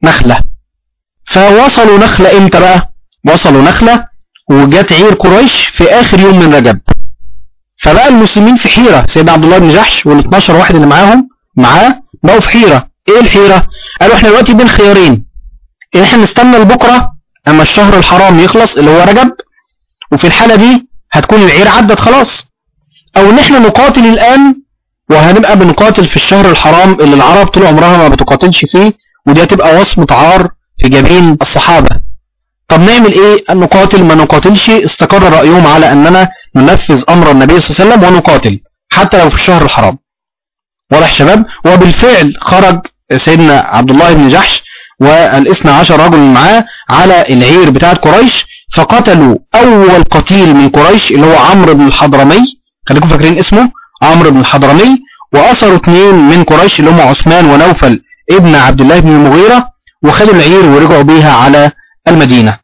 نخلة فوصلوا نخلة امتى بقى وصلوا نخلة وجات عير قريش في اخر يوم من رجب فبقى المسلمين في حيرة سيدنا عبد الله بن جحش وال 12 واحد اللي معاهم معاه بقوا في حيرة ايه الحيرة قالوا احنا دلوقتي بين خيارين ان احنا نستنى لبكرة اما الشهر الحرام يخلص اللي هو رجب وفي الحالة دي هتكون العير عدت خلاص او ان احنا نقاتل الان وهنبقى بنقاتل في الشهر الحرام اللي العرب طول عمرها ما بتقاتلش فيه ودي هتبقى وصمة عار في جبين الصحابة طب نعمل ايه نقاتل ما نقاتلش استقر رأيهم على اننا ننفذ امر النبي صلى الله عليه وسلم ونقاتل حتى لو في الشهر الحرام واضح شباب وبالفعل خرج سيدنا عبد الله بن جحش والاثنى عشر رجل معاه على العير بتاعت قريش فقتلوا اول قتيل من قريش اللي هو عمرو بن الحضرمي خليكم فاكرين اسمه عمرو بن الحضرمي وأسروا اثنين من قريش اللي هم عثمان ونوفل ابن عبد الله بن المغيرة وخدوا العير ورجعوا بيها على المدينة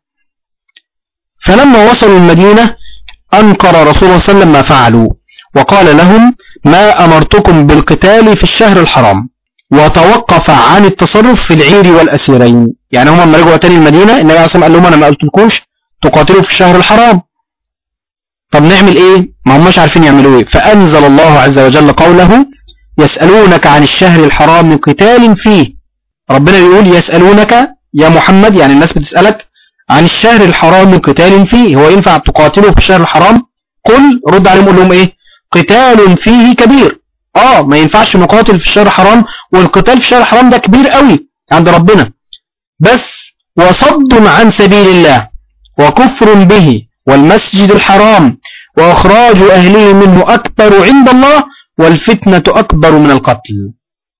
فلما وصلوا المدينة أنكر رسول الله صلى الله عليه وسلم ما فعلوا وقال لهم ما أمرتكم بالقتال في الشهر الحرام وتوقف عن التصرف في العير والأسيرين يعني هم لما رجعوا تاني المدينة النبي عليه الصلاة والسلام قال لهم أنا ما قلتلكوش تقاتلوا في الشهر الحرام طب نعمل ايه ما هماش عارفين يعملوا ايه فأنزل الله عز وجل قوله يسألونك عن الشهر الحرام قتال فيه ربنا بيقول يسألونك يا محمد يعني الناس بتسألك عن الشهر الحرام قتال فيه هو ينفع تقاتلوا في الشهر الحرام قل رد عليهم قول لهم ايه قتال فيه كبير اه ما ينفعش نقاتل في الشهر الحرام والقتال في الشهر الحرام ده كبير قوي عند ربنا بس وصد عن سبيل الله وكفر به والمسجد الحرام وأخراج أهله منه أكبر عند الله والفتنة أكبر من القتل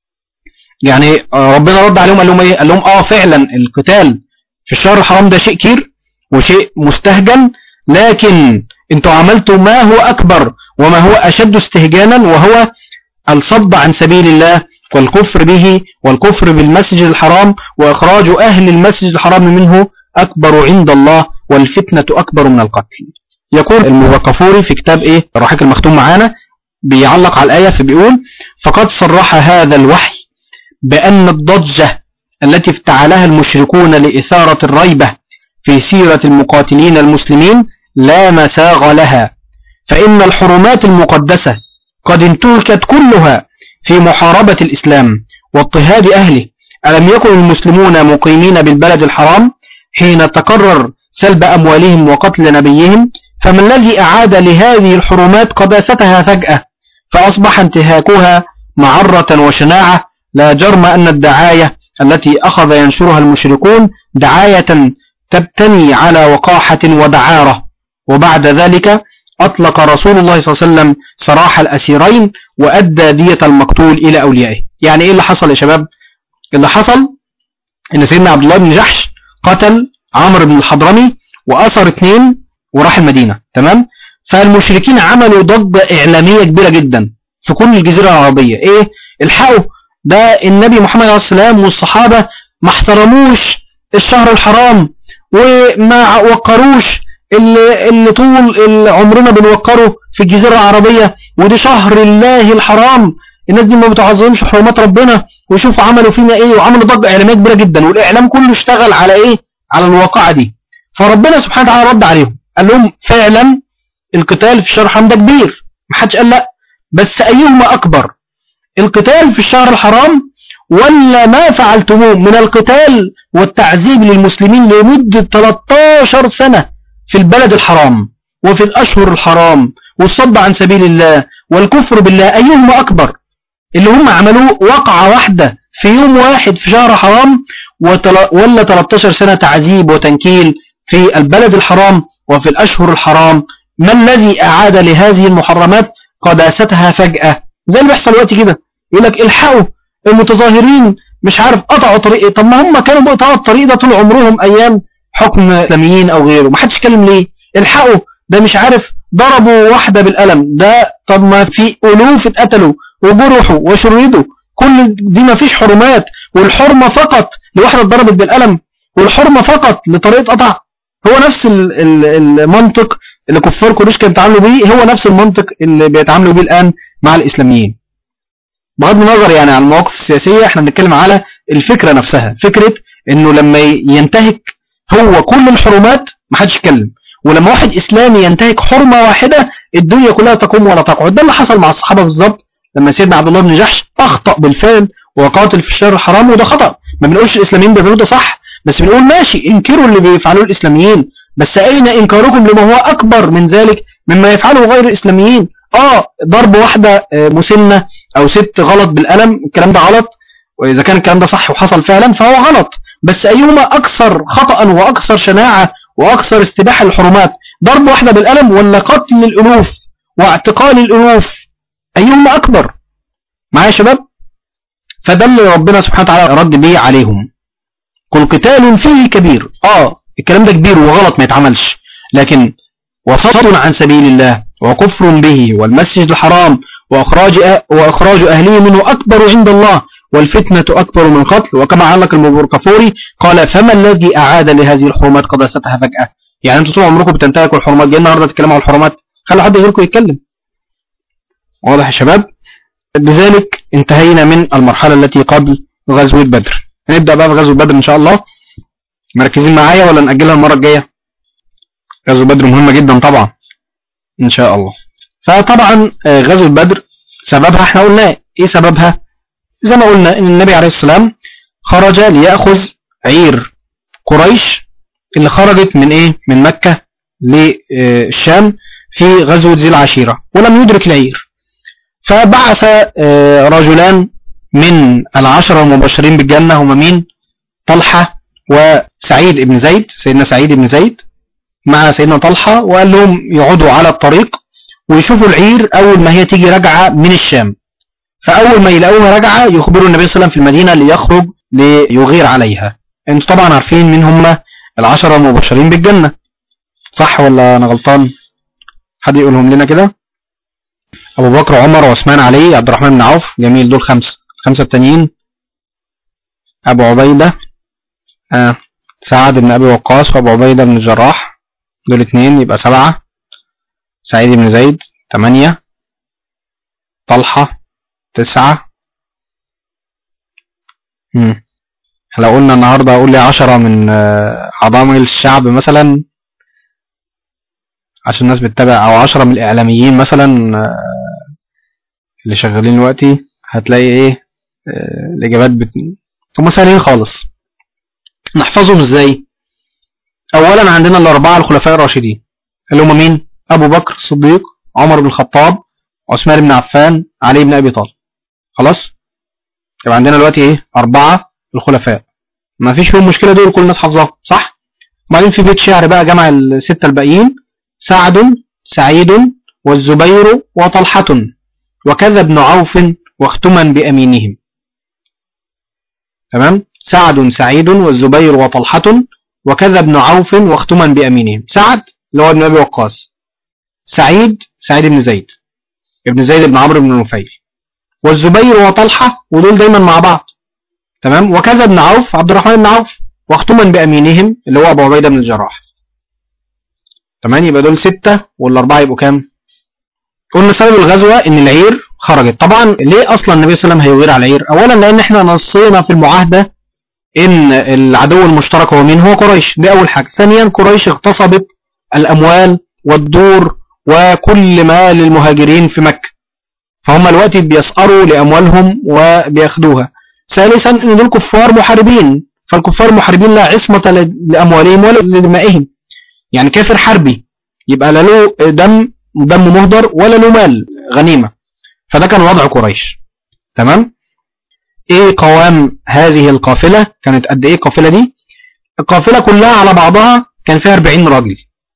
يعني ربنا رد عليهم قال لهم ايه قال لهم اه فعلا القتال في الشهر الحرام ده شيء كبير وشيء مستهجن لكن انتوا عملتوا ما هو اكبر وما هو اشد استهجانا وهو الصد عن سبيل الله والكفر به والكفر بالمسجد الحرام واخراج اهل المسجد الحرام منه اكبر عند الله والفتنة اكبر من القتل يقول الموقفوري في كتاب ايه الرحيق المختوم معانا بيعلق على الآية فبيقول فقد صرح هذا الوحي بأن الضجة التي افتعلها المشركون لإثارة الريبة في سيرة المقاتلين المسلمين لا مساغ لها فإن الحرمات المقدسة قد انتهكت كلها في محاربة الإسلام واضطهاد أهله ألم يكن المسلمون مقيمين بالبلد الحرام حين تقرر سلب أموالهم وقتل نبيهم فما الذي أعاد لهذه الحرمات قداستها فجأة فأصبح انتهاكها معرة وشناعة لا جرم أن الدعاية التي أخذ ينشرها المشركون دعاية تبتني على وقاحة ودعارة وبعد ذلك أطلق رسول الله صلى الله عليه وسلم سراح الأسيرين وأدى دية المقتول إلى أوليائه يعني إيه اللي حصل يا شباب اللي حصل إن سيدنا عبد الله بن جحش قتل عمرو بن الحضرمي وأثر اثنين وراح المدينة تمام فالمشركين عملوا ضجة إعلامية كبيرة جدا في كل الجزيرة العربية إيه الحقوا ده النبي محمد عليه السلام والصحابة ما احترموش الشهر الحرام وما وقروش اللي, اللي طول اللي عمرنا بنوقره في الجزيرة العربية ودي شهر الله الحرام الناس دي ما بتعظمش حرمات ربنا ويشوفوا عملوا فينا ايه وعملوا ضجة اعلامية كبيرة جدا والاعلام كله اشتغل على ايه على الواقعة دي فربنا سبحانه وتعالى رد عليهم قال لهم فعلا القتال في الشهر الحرام ده كبير محدش قال لا بس ايهما اكبر القتال في الشهر الحرام ولا ما فعلتموه من القتال والتعذيب للمسلمين لمدة 13 سنة في البلد الحرام وفي الأشهر الحرام والصد عن سبيل الله والكفر بالله أيهما أكبر اللي هم عملوه وقعة واحدة في يوم واحد في شهر حرام ولا 13 سنة تعذيب وتنكيل في البلد الحرام وفي الأشهر الحرام ما الذي أعاد لهذه المحرمات قداستها فجأة زي اللي بيحصل وقت كده يقول لك الحقوا المتظاهرين مش عارف قطعوا طريق طب ما هم كانوا بيقطعوا الطريق ده طول عمرهم أيام حكم إسلاميين أو غيره ما حدش يتكلم ليه الحقوا ده مش عارف ضربوا واحدة بالقلم ده طب ما في ألوف اتقتلوا وجرحوا وشردوا كل دي ما فيش حرمات والحرمة فقط لواحدة اتضربت بالقلم والحرمة فقط لطريقة قطع هو نفس المنطق اللي كفار قريش كانوا بيتعاملوا بيه هو نفس المنطق اللي بيتعاملوا بيه الآن مع الإسلاميين بغض النظر يعني عن المواقف السياسية احنا بنتكلم على الفكرة نفسها فكرة انه لما ينتهك هو كل الحرمات ما حدش يتكلم ولما واحد اسلامي ينتهك حرمه واحده الدنيا كلها تقوم ولا تقعد ده اللي حصل مع الصحابه بالظبط لما سيدنا عبد الله بن جحش اخطا بالفعل وقاتل في الشر الحرام وده خطا ما بنقولش الاسلاميين بيعملوا ده صح بس بنقول ماشي انكروا اللي بيفعلوه الاسلاميين بس اين انكاركم لما هو اكبر من ذلك مما يفعله غير الاسلاميين اه ضرب واحده آه، مسنه او ست غلط بالقلم الكلام ده غلط واذا كان الكلام ده صح وحصل فعلا فهو غلط بس ايهما اكثر خطأ واكثر شناعة واكثر استباحة للحرمات ضرب واحدة بالقلم ولا قتل الالوف واعتقال الالوف ايهما اكبر معايا يا شباب فده اللي ربنا سبحانه وتعالى رد بيه عليهم كل قتال فيه كبير اه الكلام ده كبير وغلط ما يتعملش لكن وصد عن سبيل الله وكفر به والمسجد الحرام وإخراج, أ- وإخراج أهله منه أكبر عند الله والفتنة أكبر من قتل وكما علق المبركفوري قال فما الذي أعاد لهذه الحرمات قداستها فجأة يعني انتوا طول عمركم بتنتهكوا الحرمات جاي النهارده تتكلموا عن الحرمات خلوا حد غيركم يتكلم واضح يا شباب بذلك انتهينا من المرحلة التي قبل غزوة بدر هنبدأ بقى في غزوة بدر إن شاء الله مركزين معايا ولا نأجلها المرة الجاية غزوة بدر مهمة جدا طبعا إن شاء الله فطبعا آه، غزوة بدر سببها احنا قلنا ايه سببها زي ما قلنا ان النبي عليه السلام خرج ليأخذ عير قريش اللي خرجت من ايه من مكة للشام في غزوة ذي العشيرة ولم يدرك العير فبعث آه، رجلان من العشرة المبشرين بالجنة هما مين طلحة وسعيد بن زيد سيدنا سعيد بن زيد مع سيدنا طلحة وقال لهم يقعدوا على الطريق ويشوفوا العير أول ما هي تيجي راجعة من الشام فأول ما يلاقوها راجعة يخبروا النبي صلى الله عليه وسلم في المدينة ليخرج ليغير عليها انتوا طبعا عارفين مين هم العشرة المبشرين بالجنة صح ولا أنا غلطان حد يقولهم لنا كده أبو بكر عمر وعثمان علي عبد الرحمن بن عوف جميل دول خمسة خمسة التانيين أبو عبيدة آه. سعد بن أبي وقاص وأبو عبيدة بن الجراح دول اتنين يبقى سبعة سعيد بن زيد تمانية طلحة تسعة مم. لو قلنا النهاردة أقول لي عشرة من آه، عضامل الشعب مثلا عشان الناس بتتابع أو عشرة من الإعلاميين مثلا آه، اللي شغالين دلوقتي هتلاقي إيه آه، الإجابات بت... هم سهلين خالص نحفظهم إزاي أولا عندنا الأربعة الخلفاء الراشدين اللي هم مين أبو بكر الصديق عمر بن الخطاب عثمان بن عفان علي بن أبي طالب خلاص يبقى عندنا دلوقتي إيه أربعة الخلفاء ما فيش فيهم مشكلة دول كل الناس حافظاها صح وبعدين في بيت شعر بقى جمع الستة الباقيين سعد سعيد والزبير وطلحة وكذا ابن عوف واختما بأمينهم تمام سعد سعيد والزبير وطلحة وكذا ابن عوف واختما بأمينهم سعد اللي هو ابن أبي وقاص سعيد سعيد بن زيد ابن زيد بن عمرو بن نفيل والزبير وطلحة ودول دايما مع بعض تمام وكذا ابن عوف عبد الرحمن بن عوف واختما بأمينهم اللي هو أبو عبيدة بن الجراح تمام يبقى دول ستة والأربعة يبقوا كام قلنا سبب الغزوة إن العير خرجت طبعا ليه أصلا النبي صلى الله عليه وسلم هيغير على العير أولا لأن احنا نصينا في المعاهدة إن العدو المشترك هو مين هو قريش دي أول حاجة ثانيا قريش اغتصبت الأموال والدور وكل ما للمهاجرين في مكة فهم دلوقتي بيسأروا لأموالهم وبياخدوها ثالثا ان دول كفار محاربين فالكفار المحاربين لا عصمة ل- لأموالهم ولا لدمائهم يعني كافر حربي يبقى لا له دم دم مهدر ولا له مال غنيمة فده كان وضع قريش تمام ايه قوام هذه القافلة كانت قد ايه القافلة دي القافلة كلها على بعضها كان فيها 40 راجل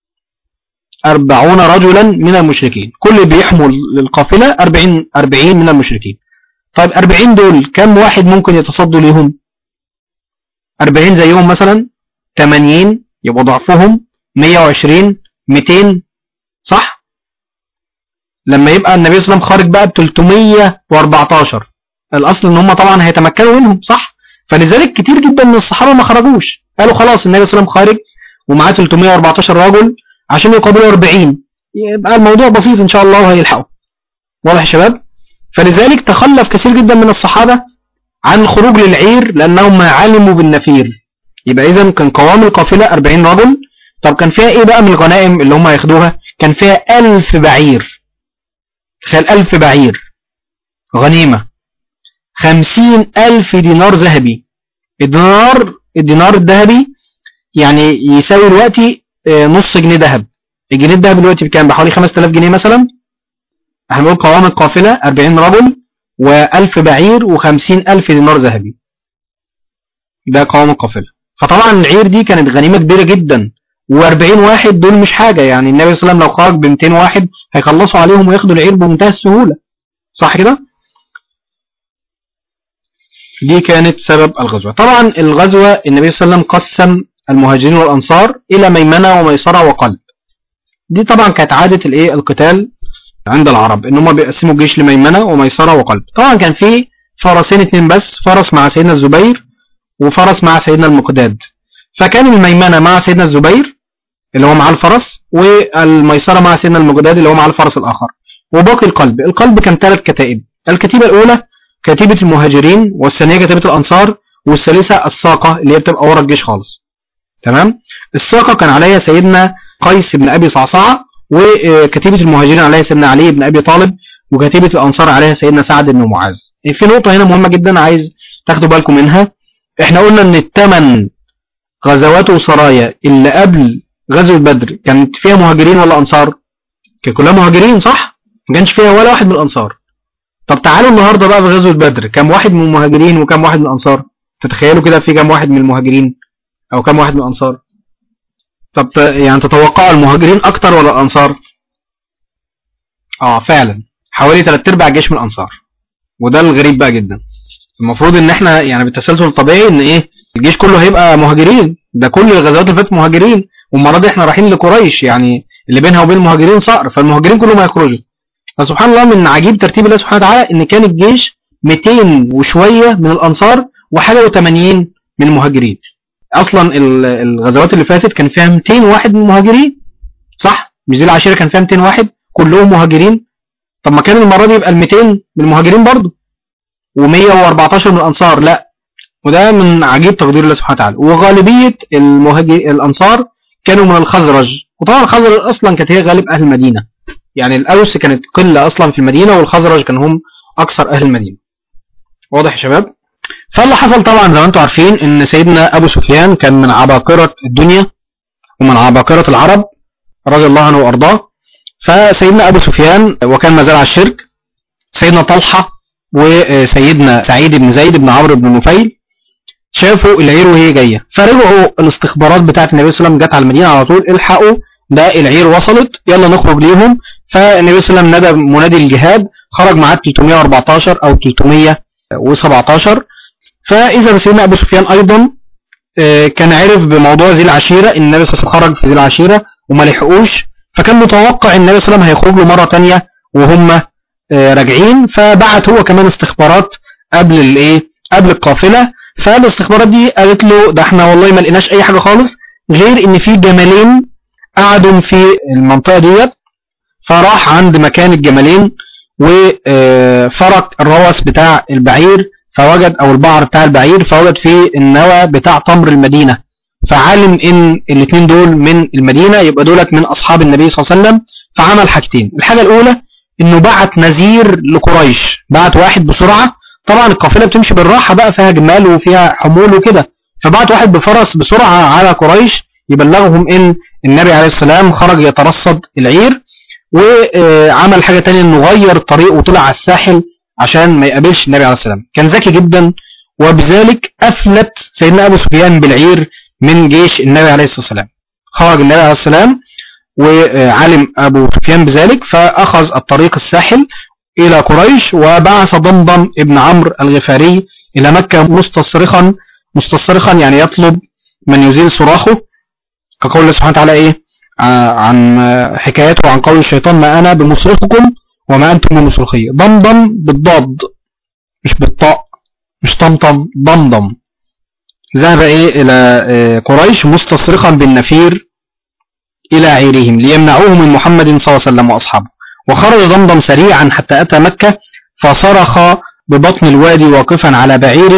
40 رجلا من المشركين كل بيحمل القافلة 40 40 من المشركين طيب 40 دول كم واحد ممكن يتصدوا ليهم 40 زيهم مثلا 80 يبقى ضعفهم 120 200 صح لما يبقى النبي صلى الله عليه وسلم خارج بقى ب 314 الاصل ان هم طبعا هيتمكنوا منهم صح فلذلك كتير جدا من الصحابه ما خرجوش قالوا خلاص النبي صلى الله عليه وسلم خارج ومعاه 314 رجل عشان يقابلوا 40 يبقى الموضوع بسيط ان شاء الله وهيلحقوا واضح يا شباب فلذلك تخلف كثير جدا من الصحابة عن الخروج للعير لأنهم علموا بالنفير يبقى اذا كان قوام القافله 40 رجل طب كان فيها ايه بقى من الغنائم اللي هم هياخدوها كان فيها 1000 بعير تخيل 1000 بعير غنيمه 50000 دينار ذهبي الدينار الدينار الذهبي يعني يساوي دلوقتي آه، نص جنيه ذهب الجنيه الذهب دلوقتي بكام بحوالي 5000 جنيه مثلا احنا بنقول قوام القافله 40 رجل و1000 بعير و50000 دينار ذهبي ده قوام القافله فطبعا العير دي كانت غنيمه كبيره جدا و40 واحد دول مش حاجه يعني النبي صلى الله عليه وسلم لو خرج ب 200 واحد هيخلصوا عليهم وياخدوا العير بمنتهى السهوله صح كده دي كانت سبب الغزوه طبعا الغزوه النبي صلى الله عليه وسلم قسم المهاجرين والانصار الى ميمنه وميسره وقلب دي طبعا كانت عاده الايه القتال عند العرب ان هم بيقسموا الجيش لميمنه وميسره وقلب طبعا كان في فرسين اتنين بس فرس مع سيدنا الزبير وفرس مع سيدنا المقداد فكان الميمنه مع سيدنا الزبير اللي هو مع الفرس والميسره مع سيدنا المقداد اللي هو مع الفرس الاخر وباقي القلب القلب كان ثلاث كتائب الكتيبه الاولى كتيبه المهاجرين والثانيه كتيبه الانصار والثالثه الساقه اللي هي بتبقى ورا الجيش خالص تمام الساقه كان عليها سيدنا قيس بن ابي صعصعه وكتيبه المهاجرين عليها سيدنا علي بن ابي طالب وكتيبه الانصار عليها سيدنا سعد بن معاذ في نقطه هنا مهمه جدا عايز تاخدوا بالكم منها احنا قلنا ان الثمان غزوات وسرايا اللي قبل غزوه بدر كانت فيها مهاجرين ولا انصار كانت كلها مهاجرين صح ما كانش فيها ولا واحد من الانصار طب تعالوا النهارده بقى في غزوه بدر كم واحد من المهاجرين وكم واحد من الانصار تتخيلوا كده في كم واحد من المهاجرين او كم واحد من الانصار طب ت- يعني تتوقعوا المهاجرين اكتر ولا الانصار اه فعلا حوالي ثلاث ارباع الجيش من الانصار وده الغريب بقى جدا المفروض ان احنا يعني بالتسلسل الطبيعي ان ايه الجيش كله هيبقى مهاجرين ده كل الغزوات اللي فاتت مهاجرين والمره دي احنا رايحين لقريش يعني اللي بينها وبين المهاجرين صقر فالمهاجرين كلهم هيخرجوا فسبحان الله من عجيب ترتيب الله سبحانه وتعالى ان كان الجيش 200 وشويه من الانصار وحاجه و80 من المهاجرين اصلا ال- الغزوات اللي فاتت كان فيها 200 واحد من المهاجرين صح مش دي العشيره كان فيها 200 واحد كلهم مهاجرين طب ما كان المره دي يبقى ال 200 من المهاجرين برضه و114 من الانصار لا وده من عجيب تقدير الله سبحانه وتعالى وغالبيه المهاجر الانصار كانوا من الخزرج وطبعا الخزرج اصلا كانت هي غالب اهل المدينه يعني الاوس كانت قله اصلا في المدينه والخزرج كانوا هم اكثر اهل المدينه واضح يا شباب فاللي حصل طبعا زي ما انتم عارفين ان سيدنا ابو سفيان كان من عباقره الدنيا ومن عباقره العرب رضي الله عنه وارضاه فسيدنا ابو سفيان وكان ما زال على الشرك سيدنا طلحه وسيدنا سعيد بن زيد بن عمرو بن نفيل شافوا العير وهي جايه فرجعوا الاستخبارات بتاعه النبي صلى الله عليه وسلم جت على المدينه على طول الحقوا ده العير وصلت يلا نخرج ليهم فالنبي صلى الله عليه وسلم ندى منادي الجهاد خرج معاه 314 او 317 فاذا سيدنا ابو سفيان ايضا آه، كان عرف بموضوع ذي العشيره ان النبي صلى الله عليه وسلم خرج في ذي العشيره وما لحقوش فكان متوقع ان النبي صلى الله عليه وسلم هيخرج له مره ثانيه وهم آه، راجعين فبعت هو كمان استخبارات قبل الايه قبل القافله فالاستخبارات دي قالت له ده احنا والله ما لقيناش اي حاجه خالص غير ان في جمالين قعدوا في المنطقه ديت فراح عند مكان الجمالين وفرك الروس بتاع البعير فوجد او البعر بتاع البعير فوجد فيه النوى بتاع تمر المدينه فعلم ان الاثنين دول من المدينه يبقى دولت من اصحاب النبي صلى الله عليه وسلم فعمل حاجتين الحاجه الاولى انه بعت نذير لقريش بعت واحد بسرعه طبعا القافله بتمشي بالراحه بقى فيها جمال وفيها حمول وكده فبعت واحد بفرس بسرعه على قريش يبلغهم ان النبي عليه السلام خرج يترصد العير وعمل حاجه تانية انه غير الطريق وطلع على الساحل عشان ما يقابلش النبي عليه السلام كان ذكي جدا وبذلك افلت سيدنا ابو سفيان بالعير من جيش النبي عليه الصلاه والسلام خرج النبي عليه السلام وعلم ابو سفيان بذلك فاخذ الطريق الساحل الى قريش وبعث ضمضم ابن عمرو الغفاري الى مكه مستصرخا مستصرخا يعني يطلب من يزيل صراخه كقول الله سبحانه وتعالى ايه ع- عن حكايته عن قول الشيطان ما انا بمصرخكم وما انتم بمصرخي ضمضم بالضاد مش بالطاء مش طمطم ضمضم ذهب ايه الى آه، قريش مستصرخا بالنفير الى عيرهم ليمنعوه من محمد صلى الله عليه وسلم واصحابه وخرج ضمضم سريعا حتى اتى مكه فصرخ ببطن الوادي واقفا على بعيره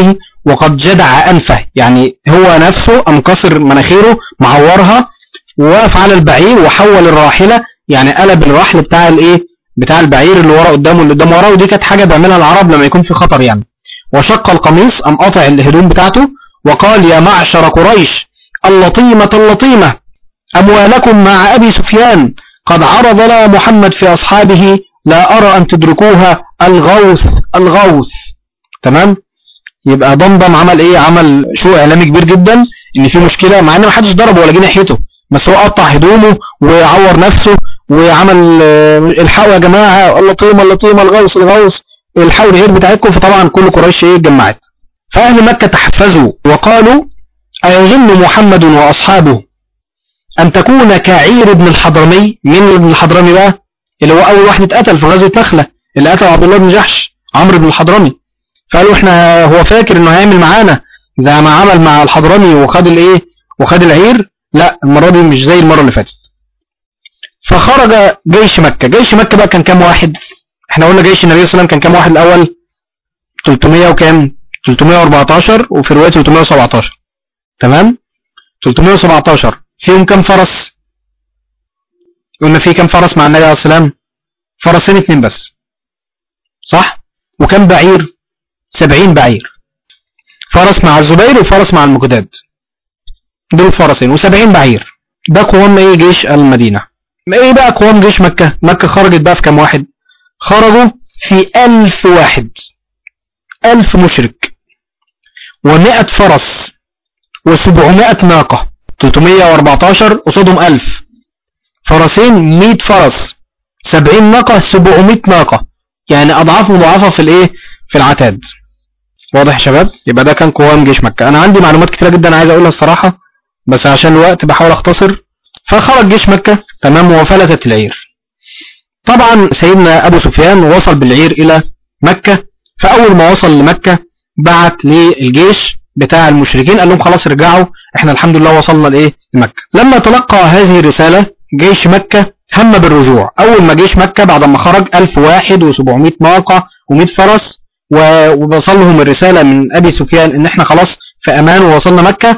وقد جدع أنفه يعني هو نفسه أم كسر مناخيره معورها ووقف على البعير وحول الراحلة يعني قلب الرحل بتاع الايه بتاع البعير اللي ورا قدامه اللي قدامه وراه ودي كانت حاجة بيعملها العرب لما يكون في خطر يعني وشق القميص أم قطع الهدوم بتاعته وقال يا معشر قريش اللطيمة اللطيمة أموالكم مع أبي سفيان قد عرض لنا محمد في أصحابه لا أرى أن تدركوها الغوث الغوث تمام يبقى ضمضم عمل ايه عمل شو اعلامي كبير جدا ان في مشكلة مع ان ما حدش ضربه ولا جه ناحيته بس هو قطع هدومه وعور نفسه وعمل آه، الحقوا يا جماعة اللطيمة اللطيمة الغوث الغوث الحقوا العير بتاعتكم فطبعا كل قريش ايه اتجمعت فأهل مكة تحفزوا وقالوا أيظن محمد وأصحابه أن تكون كعير ابن الحضرمي مين ابن الحضرمي بقى اللي هو أول واحد اتقتل في غزوة نخلة اللي قتل عبد الله بن جحش عمرو بن الحضرمي فقالوا احنا هو فاكر انه هيعمل معانا زي ما عمل مع الحضرمي وخد الايه وخد العير لا المرة دي مش زي المرة اللي فاتت فخرج جيش مكة جيش مكة بقى كان كام واحد احنا قلنا جيش النبي صلى الله عليه وسلم كان كام واحد الاول 300 وكام 314 وفي رواية 317 تمام 317 فيهم كام فرس قلنا في كام فرس مع النبي عليه السلام فرسين اتنين بس صح وكم بعير 70 بعير فرس مع الزبير وفرس مع المقداد دول فرسين و70 بعير ده قوام ايه جيش المدينة ايه بقى قوام جيش مكة مكة خرجت بقى في كام واحد خرجوا في ألف واحد ألف مشرك ومائة فرس وسبعمائة ناقة 314 قصادهم 1000 فرسين 100 فرس 70 ناقة 700 ناقة يعني أضعاف مضاعفة في الإيه في العتاد واضح يا شباب يبقى ده كان قوام جيش مكة أنا عندي معلومات كتيرة جدا عايز أقولها الصراحة بس عشان الوقت بحاول أختصر فخرج جيش مكة تمام وفلتت العير طبعا سيدنا أبو سفيان وصل بالعير إلى مكة فأول ما وصل لمكة بعت للجيش بتاع المشركين قال لهم خلاص ارجعوا احنا الحمد لله وصلنا لايه لمكة لما تلقى هذه الرسالة جيش مكة هم بالرجوع اول ما جيش مكة بعد ما خرج 1000 واحد و700 ناقة و100 فرس و- ووصل لهم الرسالة من ابي سفيان ان احنا خلاص في امان ووصلنا مكة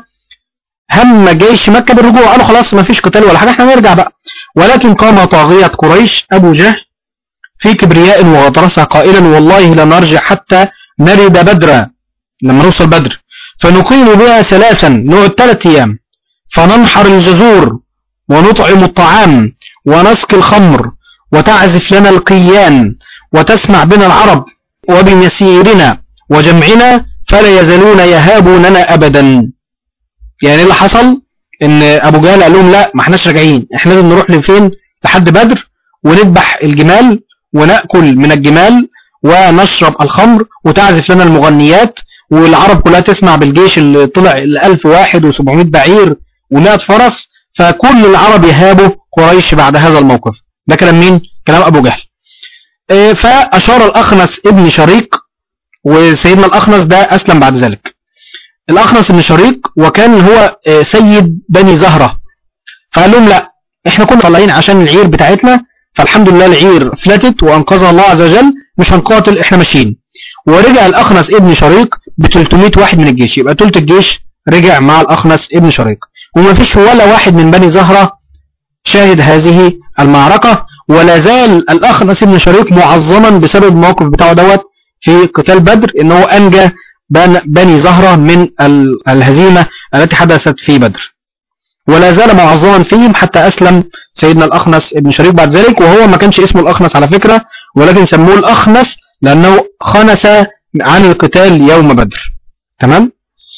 هم جيش مكة بالرجوع قالوا خلاص ما فيش قتال ولا حاجة احنا نرجع بقى ولكن قام طاغية قريش ابو جهل في كبرياء وغطرسة قائلا والله لنرجع حتى نرد بدرا لما نوصل بدر فنقيم بها ثلاثا نقعد ثلاث ايام فننحر الجزور ونطعم الطعام ونسقي الخمر وتعزف لنا القيان وتسمع بنا العرب وبمسيرنا وجمعنا فلا يزالون يهابوننا ابدا يعني إيه اللي حصل ان ابو جهل قال لهم لا ما احناش راجعين احنا لازم نروح لفين لحد بدر ونذبح الجمال ونأكل من الجمال ونشرب الخمر وتعزف لنا المغنيات والعرب كلها تسمع بالجيش اللي طلع ال 1000 واحد و700 بعير و100 فرس فكل العرب يهابوا قريش بعد هذا الموقف ده كلام مين؟ كلام أبو جهل آه، فأشار الأخنس ابن شريق وسيدنا الأخنس ده أسلم بعد ذلك الأخنس ابن شريق وكان هو آه، سيد بني زهرة فقال لهم لا احنا كنا طالعين عشان العير بتاعتنا فالحمد لله العير فلتت وأنقذها الله عز وجل مش هنقاتل احنا ماشيين ورجع الأخنس ابن شريق ب 300 واحد من الجيش يبقى تلت الجيش رجع مع الأخنس ابن شريق وما فيش ولا واحد من بني زهرة شاهد هذه المعركة ولا زال الأخنس ابن شريق معظما بسبب الموقف بتاعه دوت في قتال بدر ان هو أنجى بن- بني زهرة من ال- الهزيمة التي حدثت في بدر ولا زال معظما فيهم حتى أسلم سيدنا الأخنس ابن شريق بعد ذلك وهو ما كانش اسمه الأخنس على فكرة ولكن سموه الأخنس لأنه خنس عن القتال يوم بدر تمام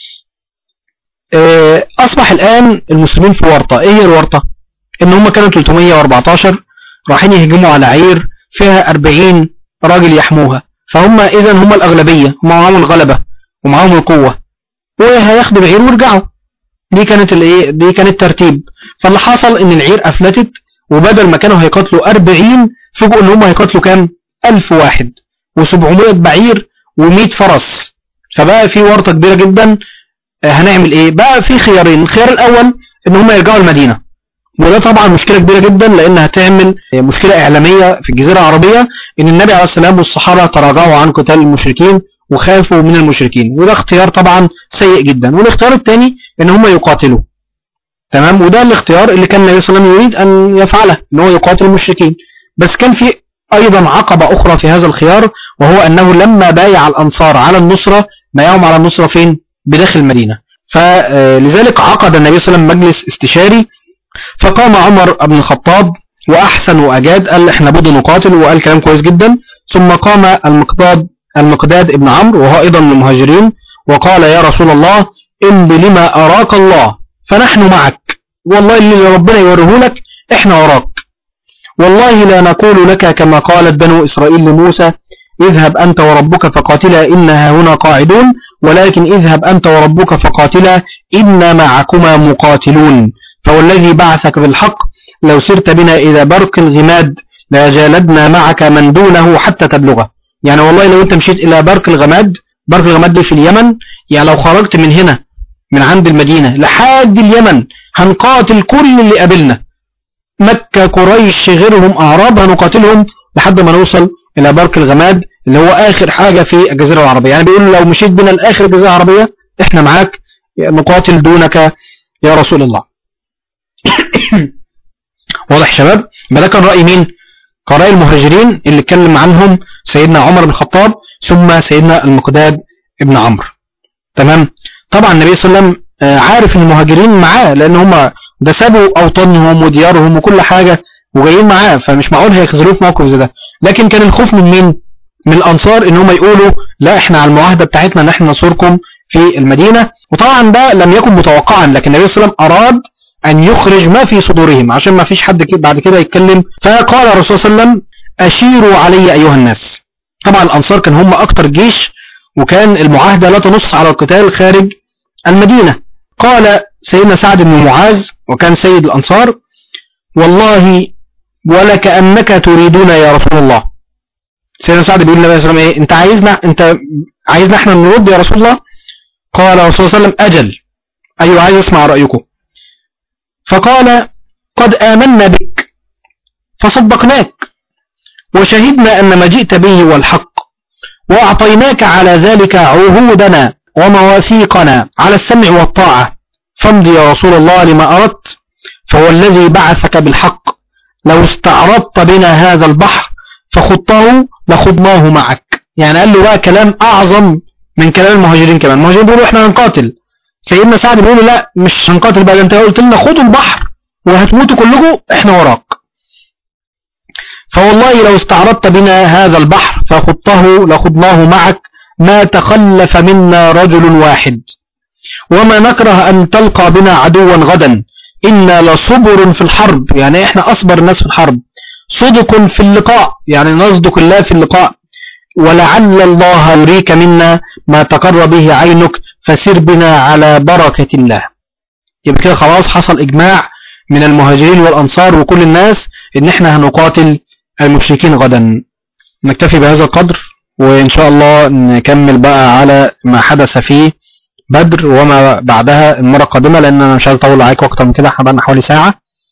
آه، أصبح الآن المسلمين في ورطة إيه هي الورطة إن هم كانوا 314 رايحين يهجموا على عير فيها 40 راجل يحموها فهم إذا هم الأغلبية هم معاهم الغلبة ومعاهم القوة وهياخدوا العير ويرجعوا دي كانت الايه دي كان الترتيب فاللي حصل ان العير افلتت وبدل ما كانوا هيقاتلوا 40 فوجئوا ان هم هيقاتلوا كام 1000 واحد و700 بعير و100 فرس فبقى في ورطة كبيرة جدا آه، هنعمل ايه بقى في خيارين الخيار الاول ان هم يرجعوا المدينة وده طبعا مشكلة كبيرة جدا لانها هتعمل آه، مشكلة اعلامية في الجزيرة العربية ان النبي عليه السلام والصحابة تراجعوا عن قتال المشركين وخافوا من المشركين وده اختيار طبعا سيء جدا والاختيار الثاني ان هم يقاتلوا تمام وده الاختيار اللي كان النبي صلى الله عليه وسلم يريد ان يفعله ان هو يقاتل المشركين بس كان في ايضا عقبة اخرى في هذا الخيار وهو انه لما بايع الانصار على النصرة بايعهم على النصرة فين بداخل المدينة فلذلك عقد النبي صلى الله عليه وسلم مجلس استشاري فقام عمر بن الخطاب واحسن واجاد قال احنا بد نقاتل وقال كلام كويس جدا ثم قام المقداد المقداد ابن عمرو وهو ايضا من المهاجرين وقال يا رسول الله امض لما اراك الله فنحن معك والله اللي ربنا يوريه لك احنا وراك والله لا نقول لك كما قالت بنو اسرائيل لموسى اذهب انت وربك فقاتلا انها هنا قاعدون ولكن اذهب انت وربك فقاتلا إنا معكما مقاتلون فوالذي بعثك بالحق لو سرت بنا إلى برق الغماد لجالدنا معك من دونه حتى تبلغه يعني والله لو انت مشيت الى برق الغماد برق الغماد دي في اليمن يعني لو خرجت من هنا من عند المدينة لحد اليمن هنقاتل كل اللي قابلنا مكة قريش غيرهم اعراب هنقاتلهم لحد ما نوصل الى برق الغماد اللي هو اخر حاجة في الجزيرة العربية يعني بيقول لو مشيت بنا لاخر الجزيرة العربية احنا معاك نقاتل دونك يا رسول الله واضح شباب ما ده كان رأي مين كان رأي المهاجرين اللي اتكلم عنهم سيدنا عمر بن الخطاب ثم سيدنا المقداد ابن عمرو تمام طبعا النبي صلى الله عليه وسلم عارف ان المهاجرين معاه لان هم ده سابوا اوطانهم وديارهم وكل حاجة وجايين معاه فمش معقول هيخذلوه في موقف زي ده لكن كان الخوف من مين من الانصار ان هم يقولوا لا احنا على المعاهدة بتاعتنا ان احنا ننصركم في المدينة وطبعا ده لم يكن متوقعا لكن النبي صلى الله عليه وسلم اراد ان يخرج ما في صدورهم عشان ما فيش حد بعد كده يتكلم فقال الرسول صلى الله عليه وسلم اشيروا علي ايها الناس طبعا الانصار كان هم اكتر جيش وكان المعاهدة لا تنص على القتال خارج المدينة قال سيدنا سعد بن معاذ وكان سيد الانصار والله ولكأنك تريدون يا رسول الله سيدنا سعد بيقول النبي صلى الله عليه وسلم ايه انت عايزنا انت عايزنا احنا نرد يا رسول الله قال الرسول صلى الله عليه وسلم اجل ايوه عايز اسمع رأيكم فقال قد آمنا بك فصدقناك وشهدنا أن ما جئت به هو الحق وأعطيناك على ذلك عهودنا ومواثيقنا على السمع والطاعة فامض يا رسول الله لما أردت فهو الذي بعثك بالحق لو استعرضت بنا هذا البحر فخضته لخضناه معك يعني قال له بقى كلام أعظم من كلام المهاجرين كمان المهاجرين بيقولوا احنا هنقاتل سيدنا سعد بيقول لا مش هنقاتل بقى انت قلت لنا خدوا البحر وهتموتوا كلكم احنا وراك فوالله لو استعرضت بنا هذا البحر فخضته لخضناه معك ما تخلف منا رجل واحد وما نكره أن تلقى بنا عدوا غدا إنا لصبر في الحرب يعني إحنا أصبر الناس في الحرب صدق في اللقاء يعني نصدق الله في اللقاء ولعل الله يريك منا ما تقر به عينك فسر بنا على بركة الله يبقى كده خلاص حصل إجماع من المهاجرين والأنصار وكل الناس إن إحنا هنقاتل المشركين غدا نكتفي بهذا القدر وإن شاء الله نكمل بقى على ما حدث في بدر وما بعدها المرة القادمة لأن أنا مش عايز أطول عليكم أكتر من كده احنا بقى حوالي ساعة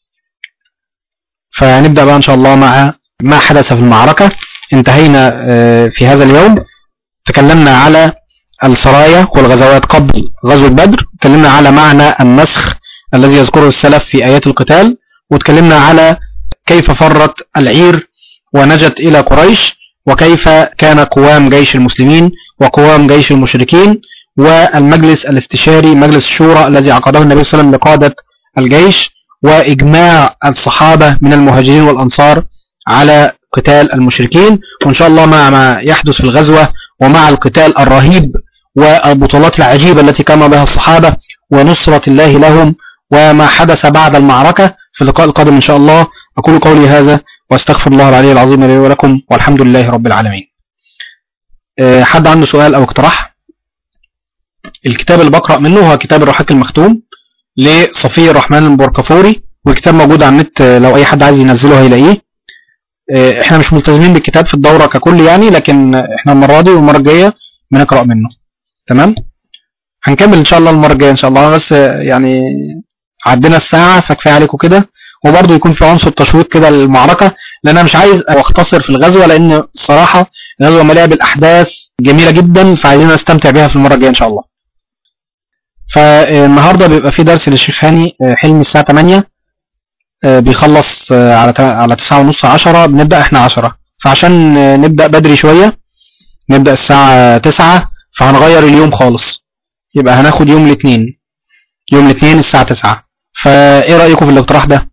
فنبدأ بقى إن شاء الله مع ما حدث في المعركة انتهينا في هذا اليوم تكلمنا على السرايا والغزوات قبل غزوة بدر تكلمنا على معنى النسخ الذي يذكره السلف في آيات القتال وتكلمنا على كيف فرت العير ونجت إلى قريش وكيف كان قوام جيش المسلمين وقوام جيش المشركين والمجلس الاستشاري مجلس الشورى الذي عقده النبي صلى الله عليه وسلم لقادة الجيش وإجماع الصحابة من المهاجرين والأنصار على قتال المشركين وإن شاء الله مع ما يحدث في الغزوة ومع القتال الرهيب والبطولات العجيبة التي قام بها الصحابة ونصرة الله لهم وما حدث بعد المعركة في اللقاء القادم إن شاء الله أقول قولي هذا واستغفر الله العلي العظيم لي ولكم والحمد لله رب العالمين حد عنده سؤال أو اقتراح الكتاب اللي بقرأ منه هو كتاب الرحاق المختوم لصفي الرحمن البركفوري والكتاب موجود على النت لو أي حد عايز ينزله هيلاقيه احنا مش ملتزمين بالكتاب في الدورة ككل يعني لكن احنا المرة دي والمرة الجاية بنقرأ منه تمام هنكمل ان شاء الله المرة الجاية ان شاء الله بس يعني عدينا الساعة فكفاية عليكم كده وبرضه يكون في عنصر تشويق كده للمعركة لان انا مش عايز اختصر في الغزوة لان صراحة الغزوة مليئة بالاحداث جميلة جدا فعايزين نستمتع بيها في المرة الجاية ان شاء الله فالنهاردة بيبقى في درس للشيخ هاني آه، حلمي الساعة 8 آه، بيخلص آه، على تا- على 9 ونص 10 بنبدأ احنا 10 فعشان آه، نبدأ بدري شوية نبدأ الساعة 9 فهنغير اليوم خالص يبقى هناخد يوم الاثنين يوم الاثنين الساعة 9 فايه رأيكم في الاقتراح ده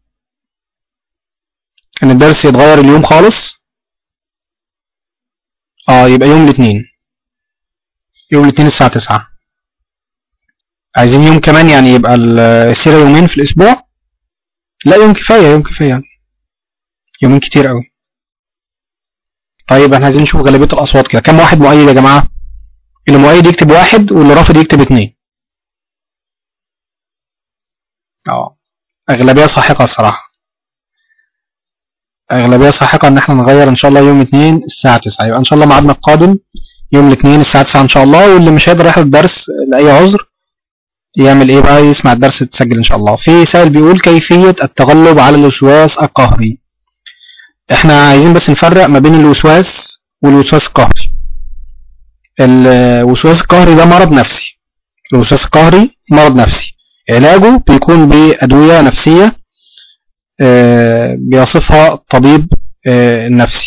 ان الدرس يتغير اليوم خالص اه يبقى يوم الاثنين يوم الاثنين الساعة 9 عايزين يوم كمان يعني يبقى ال- السيرة يومين في الاسبوع لا يوم كفاية يوم كفاية يومين كتير قوي طيب احنا عايزين نشوف غالبية الاصوات كده كم واحد مؤيد يا جماعة اللي مؤيد يكتب واحد واللي رافض يكتب اتنين اه اغلبية ساحقة الصراحة اغلبية ساحقة ان احنا نغير ان شاء الله يوم اتنين الساعة 9 يبقى ان شاء الله ميعادنا القادم يوم الاثنين الساعة 9 ان شاء الله واللي مش هيقدر يحضر الدرس لاي عذر يعمل ايه بقى يسمع الدرس يتسجل ان شاء الله في سائل بيقول كيفية التغلب على الوسواس القهري احنا عايزين بس نفرق ما بين الوسواس والوسواس القهري الوسواس القهري ده مرض نفسي الوسواس القهري مرض نفسي علاجه بيكون بأدوية نفسية آه، بيصفها الطبيب آه، النفسي